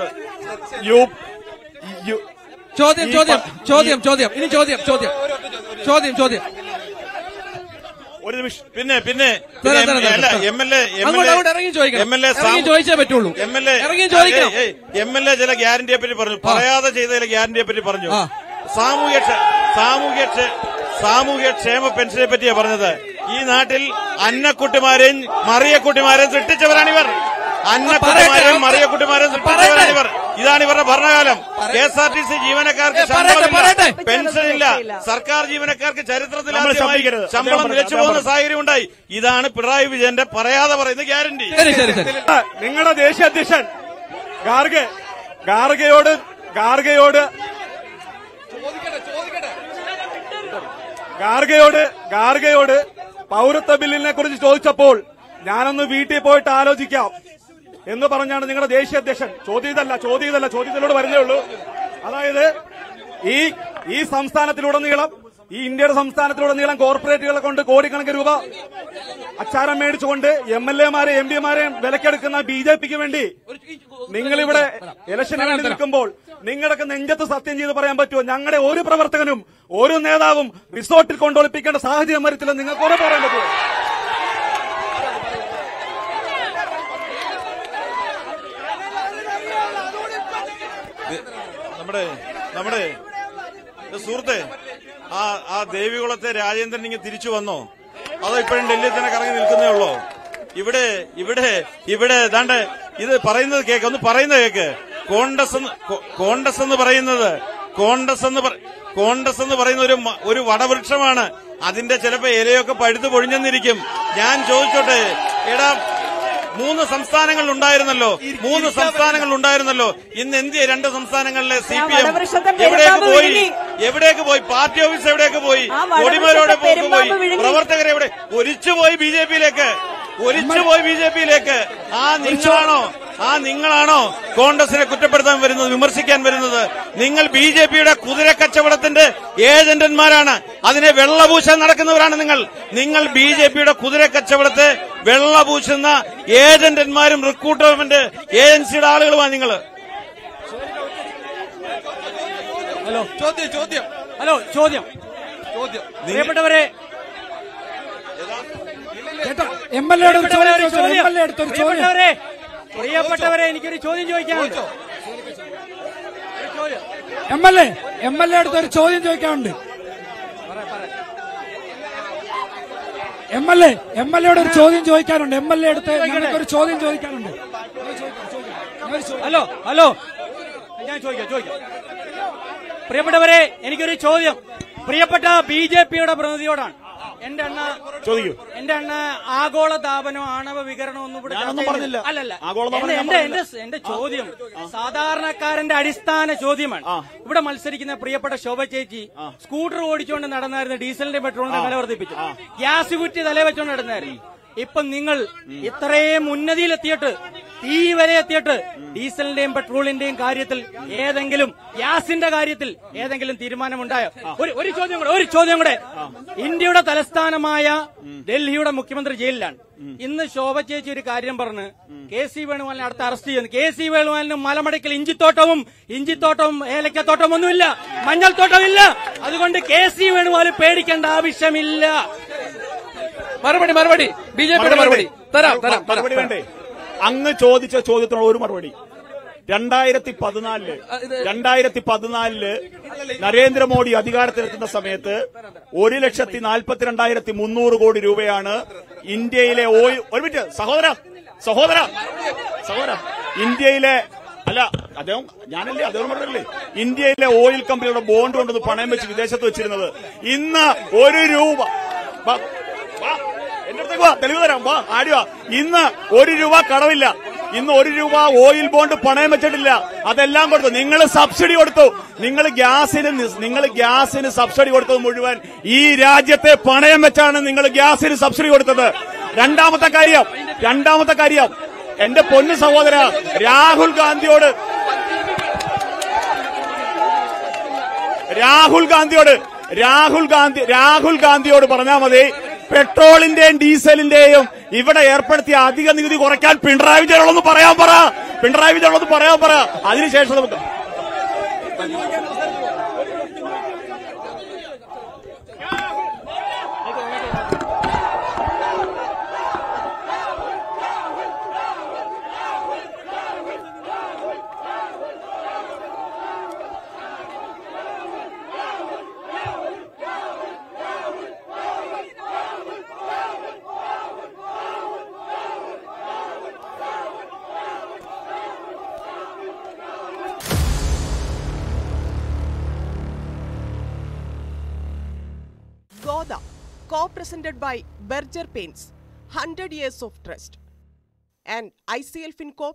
ചോദ്യം ചോദ്യം ചോദ്യം ചോദ്യം ഇനി ചോദ്യം ചോദ്യം ചോദ്യം ചോദ്യം ഒരു നിമിഷം പിന്നെ പിന്നെ തരാം, തരാം, തരാം, അല്ല തരാം. എം എൽ എ അങ്ങോട്ട് അങ്ങോട്ട് ഇറങ്ങി ചോദിക്കണം. എം എൽ എ ഇറങ്ങി ചോദിച്ചേ പറ്റുള്ളൂ. എം എൽ എ ഇറങ്ങി ചോദിക്കണം. എം എൽ എ ചില ഗ്യാരണ്ടിയെ പറ്റി പറഞ്ഞു പറയാതെ ചെയ്ത ചില ഗ്യാരണ്ടിയെ പറ്റി പറഞ്ഞു സാമൂഹ്യ ക്ഷ- സാമൂഹ്യ ക്ഷ- സാമൂഹ്യ ക്ഷേമ പെൻഷനെ പറ്റിയാ പറഞ്ഞത് ഈ നാട്ടിൽ അന്നക്കുട്ടിമാരെയും മറിയക്കുട്ടിമാരെയും സൃഷ്ടിച്ചവരാണിവർ അന്നക്കുട്ടിമാരെയും മറിയക്കുട്ടിമാരെയും സൃഷ്ടിച്ചവരാണിവർ ഇതാണ് ഇവരുടെ ഭരണകാലം K S R T C ജീവനക്കാർക്ക് ശമ്പളമില്ല പെൻഷൻ ഇല്ല സർക്കാർ ജീവനക്കാർക്ക് ചരിത്രത്തിൽ നമ്മൾ ആദ്യമായി ശബ്ദിക്കരുത്. ശമ്പളം അദ്ദേഹം നിലച്ചു പറഞ്ഞു, പോകുന്ന അദ്ദേഹം സാഹചര്യം ഉണ്ടായി ഇതാണ് പിണറായി വിജയന്റെ പറയാതെ പറയുന്ന ഗ്യാരണ്ടി നിങ്ങളുടെ ദേശീയ അധ്യക്ഷൻ ഗാർഗെ ഗാർഗയോട് ഗാർഗയോട് ഗാർഗയോട് ഗാർഗയോട് പൗരത്വ ബില്ലിനെ കുറിച്ച് ചോദിച്ചപ്പോൾ ഞാനൊന്ന് വീട്ടിൽ പോയിട്ട് ആലോചിക്കാം എന്ന് പറഞ്ഞാണ് നിങ്ങളുടെ ദേശീയ അധ്യക്ഷൻ ചോദ്യം ഇതല്ല ചോദ്യം ഇതല്ല ചോദ്യത്തിലൂടെ വരുന്നേ ഉള്ളൂ അതായത് ഈ ഈ സംസ്ഥാനത്തിലുടനീളം ഈ ഇന്ത്യയുടെ സംസ്ഥാനത്തിലുടനീളം കോർപ്പറേറ്റുകളെ കൊണ്ട് കോടിക്കണക്കിന് രൂപ അച്ചാരം മേടിച്ചുകൊണ്ട് എം എൽ എമാരെ എം പിമാരെയും വിലക്കെടുക്കുന്ന ബി ജെ പിക്ക് വേണ്ടി നിങ്ങളിവിടെ ഇലക്ഷന് വേണ്ടി നിൽക്കുമ്പോൾ നിങ്ങളൊക്കെ നെഞ്ചത്ത് സത്യം ചെയ്ത് പറയാൻ പറ്റുമോ ഞങ്ങളുടെ ഒരു പ്രവർത്തകനും ഒരു നേതാവും റിസോർട്ടിൽ കൊണ്ടൊളിപ്പിക്കേണ്ട സാഹചര്യം വരത്തില്ല നിങ്ങൾക്ക് ഉറപ്പ് പറയാൻ പറ്റുമോ നമ്മുടെ നമ്മുടെ ഏ, സുഹൃത്തെ ആ ആ ദേവികുളത്തെ രാജേന്ദ്രൻ ഇങ്ങനെ തിരിച്ചു വന്നോ അതോ ഇപ്പോഴും ഡൽഹിയിൽ തന്നെ കറങ്ങി നിൽക്കുന്നേ ഉള്ളോ ഇവിടെ ഇവിടെ ഇവിടെ ദാണ്ട് ഇത് പറയുന്നത് കേക്ക് ഒന്ന് പറയുന്നത് കേക്ക് കോൺഗ്രസ് എന്ന് കോ- കോൺഗ്രസ് എന്ന് പറയുന്നത് കോൺഗ്രസ് എന്ന് പറ- കോൺഗ്രസ് എന്ന് പറയുന്ന ഒരു മ- ഒരു വടവൃക്ഷമാണ് അതിന്റെ ചിലപ്പോ ഇലയൊക്കെ പഴുത്തു പൊഴിഞ്ഞെന്നിരിക്കും ഞാൻ ചോദിച്ചോട്ടെ എടാ മൂന്ന് സംസ്ഥാനങ്ങൾ ഉണ്ടായിരുന്നല്ലോ മൂന്ന് സംസ്ഥാനങ്ങൾ ഉണ്ടായിരുന്നല്ലോ ഇന്ന് എന്തിയ രണ്ട് സംസ്ഥാനങ്ങളിലെ സി പി എം വടവൃക്ഷത്തെ എവിടേക്ക് പെരുമ്പാമ്പ് പോയി വിഴുങ്ങി. എവിടേക്ക് പോയി പാർട്ടി ഓഫീസ് എവിടേക്ക് പോയി ആ വടവൃക്ഷത്തെ കൊടിമരോടെ പോയി പെരുമ്പാമ്പ് വിഴുങ്ങി. പ്രവർത്തകരെ എവിടെ ഒലിച്ചുപോയി ബി ജെ പിയിലേക്ക് ഒലിച്ചുപോയി ബി ജെ പിയിലേക്ക് ആ നിങ്ങളാണോ ആ നിങ്ങളാണോ കോൺഗ്രസിനെ കുറ്റപ്പെടുത്താൻ വരുന്നത് വിമർശിക്കാൻ വരുന്നത് നിങ്ങൾ ബി ജെ പിയുടെ കുതിര കച്ചവടത്തിന്റെ ഏജന്റന്മാരാണ് അതിനെ വെള്ളപൂശാൻ നടക്കുന്നവരാണ് നിങ്ങൾ നിങ്ങൾ ബി ജെ പിയുടെ കുതിര കച്ചവടത്തെ വെള്ളപൂശുന്ന ഏജന്റന്മാരും റിക്രൂട്ട്മെന്റ് ഏജൻസിയുടെ ആളുകളുമാണ് നിങ്ങൾ ഹലോ ചോദ്യം ചോദ്യം ഹലോ ചോദ്യം ചോദ്യം പ്രിയപ്പെട്ടവരെ എം എൽ എയുടെ ഒരു ചോദ്യം ചോദിച്ചോ. എം എൽ എ എടുത്തൊരു ചോദ്യം പ്രിയപ്പെട്ടവരെ പ്രിയപ്പെട്ടവരെ എനിക്കൊരു ചോദ്യം ചോദിക്കാനുണ്ട് M L A M L A അടുത്തൊരു ചോദ്യം ചോദിക്കാനുണ്ട് M L A M L എയുടെ ഒരു ചോദ്യം ചോദിക്കാനുണ്ട് എം എൽ എ അടുത്ത് ഞങ്ങൾക്കൊരു ചോദ്യം ചോദിക്കാനുണ്ട് ഹലോ ഹലോ ഞാൻ ചോദിക്കാം ചോദിക്കാം പ്രിയപ്പെട്ടവരെ എനിക്കൊരു ചോദ്യം പ്രിയപ്പെട്ട ബി ജെ പിയുടെ പ്രതിനിധിയോടാണ് എന്റെ അണ്ണ ചോദിക്കൂ എന്റെ അണ്ണ ആഗോള താപനോ ആണവ വികരണോ ഒന്നും ഇവിടെ ഞാനൊന്നും ചർച്ച പറഞ്ഞില്ല. ചെയ്യുന്നില്ല. അല്ലല്ല ആഗോളതാപനം എന്റെ- ഞാൻ എന്റെ പറഞ്ഞില്ല. എന്റെ എന്റെ ചോദ്യം സാധാരണക്കാരന്റെ അടിസ്ഥാന ചോദ്യമാണ് ഇവിടെ മത്സരിക്കുന്ന പ്രിയപ്പെട്ട ശോഭ ചേച്ചി സ്കൂട്ടർ ഓടിച്ചുകൊണ്ട് നടന്നായിരുന്നു ഡീസലിന്റെ പെട്രോളിന്റെ വില വർദ്ധിപ്പിച്ചു ഗ്യാസ് കുറ്റി തലേ വെച്ചുകൊണ്ട് നടന്നായിരുന്നു ഇപ്പൊ നിങ്ങൾ ഇത്രയും ഉന്നതിയിലെത്തിയിട്ട് തീ വരെ എത്തിയിട്ട് ഡീസലിന്റെയും പെട്രോളിന്റെയും കാര്യത്തിൽ ഏതെങ്കിലും ഗ്യാസിന്റെ കാര്യത്തിൽ ഏതെങ്കിലും തീരുമാനമുണ്ടായോ ഒരു ഒരു ചോദ്യം കൂടെ ഒരു ചോദ്യം കൂടെ ഇന്ത്യയുടെ തലസ്ഥാനമായ ഡൽഹിയുടെ മുഖ്യമന്ത്രി ജയിലിലാണ് ഇന്ന് ശോഭ ചേച്ചി ഒരു കാര്യം പറഞ്ഞ് കെ സി വേണുഗോപാലിനെ അടുത്ത് അറസ്റ്റ് ചെയ്യുന്നു കെ സി വേണുഗോപാലിന് മലമടക്കിൽ ഇഞ്ചിത്തോട്ടവും ഇഞ്ചിത്തോട്ടവും ഏലക്കത്തോട്ടവും ഒന്നുമില്ല മഞ്ഞൾത്തോട്ടമില്ല അതുകൊണ്ട് കെ സി വേണുഗോപാൽ പേടിക്കേണ്ട ആവശ്യമില്ല മറുപടി മറുപടി ബി ജെ പിയുടെ മറുപടി തരാം തരാം മറുപടി വേണ്ടേ അങ്ങ് ചോദിച്ച ചോദ്യത്തിനുള്ള ഒരു മറുപടി രണ്ടായിരത്തി പതിനാലില് രണ്ടായിരത്തി പതിനാലില് നരേന്ദ്രമോദി അധികാരത്തിലെത്തുന്ന സമയത്ത് ഒരു ലക്ഷത്തി നാൽപ്പത്തിരണ്ടായിരത്തി മുന്നൂറ് കോടി രൂപയാണ് ഇന്ത്യയിലെ ഓയിൽ ഒരു മിനിറ്റ് സഹോദര സഹോദര സഹോദര ഇന്ത്യയിലെ അല്ല അദ്ദേഹം ഞാനല്ലേ അദ്ദേഹം പറഞ്ഞല്ലേ ഇന്ത്യയിലെ ഓയിൽ കമ്പനിയുടെ ബോണ്ട് കൊണ്ടൊന്ന് പണയം വെച്ച് വിദേശത്ത് വെച്ചിരുന്നത് ഇന്ന് ഒരു രൂപ വാ, വാ, എന്റെ അടുത്തേക്ക് വാ തെളിവ് തരാം വാ ആടി വാ ഇന്ന് ഒരു രൂപ കടവില്ല ഇന്ന് ഒരു രൂപ ഓയിൽ ബോണ്ട് പണയം വെച്ചിട്ടില്ല അതെല്ലാം കൊടുത്തു നിങ്ങൾ സബ്സിഡി കൊടുത്തു നിങ്ങൾ ഗ്യാസിന് നിങ്ങൾ ഗ്യാസിന് സബ്സിഡി കൊടുത്തത് മുഴുവൻ ഈ രാജ്യത്തെ പണയം വെച്ചാണ് നിങ്ങൾ ഗ്യാസിന് സബ്സിഡി കൊടുത്തത് രണ്ടാമത്തെ കാര്യം രണ്ടാമത്തെ കാര്യം എന്റെ പൊന്നു സഹോദര രാഹുൽ ഗാന്ധിയോട് രാഹുൽ ഗാന്ധിയോട് രാഹുൽ ഗാന്ധി രാഹുൽ ഗാന്ധിയോട് പറഞ്ഞാൽ മതി പെട്രോളിന്റെയും ഡീസലിന്റെയും ഇവിടെ ഏർപ്പെടുത്തിയ അധിക നികുതി കുറയ്ക്കാൻ പിണറായി വിജയനോടൊന്ന് പറയാൻ പറ പിണറായി വിജയനോടൊന്ന് പറയാൻ പറ അതിനുശേഷം നമുക്ക് Goda, co-presented by Berger Paints, 100 years of trust. And ICL FinCorp,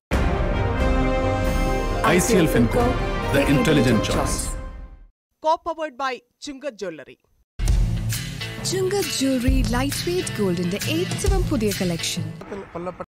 ICL FinCo, the intelligent choice. co-powered by Chunga Jewelry. Chunga jewellery light weight ഗോൾഡിന്റെ ഏറ്റവും പുതിയ കളക്ഷൻ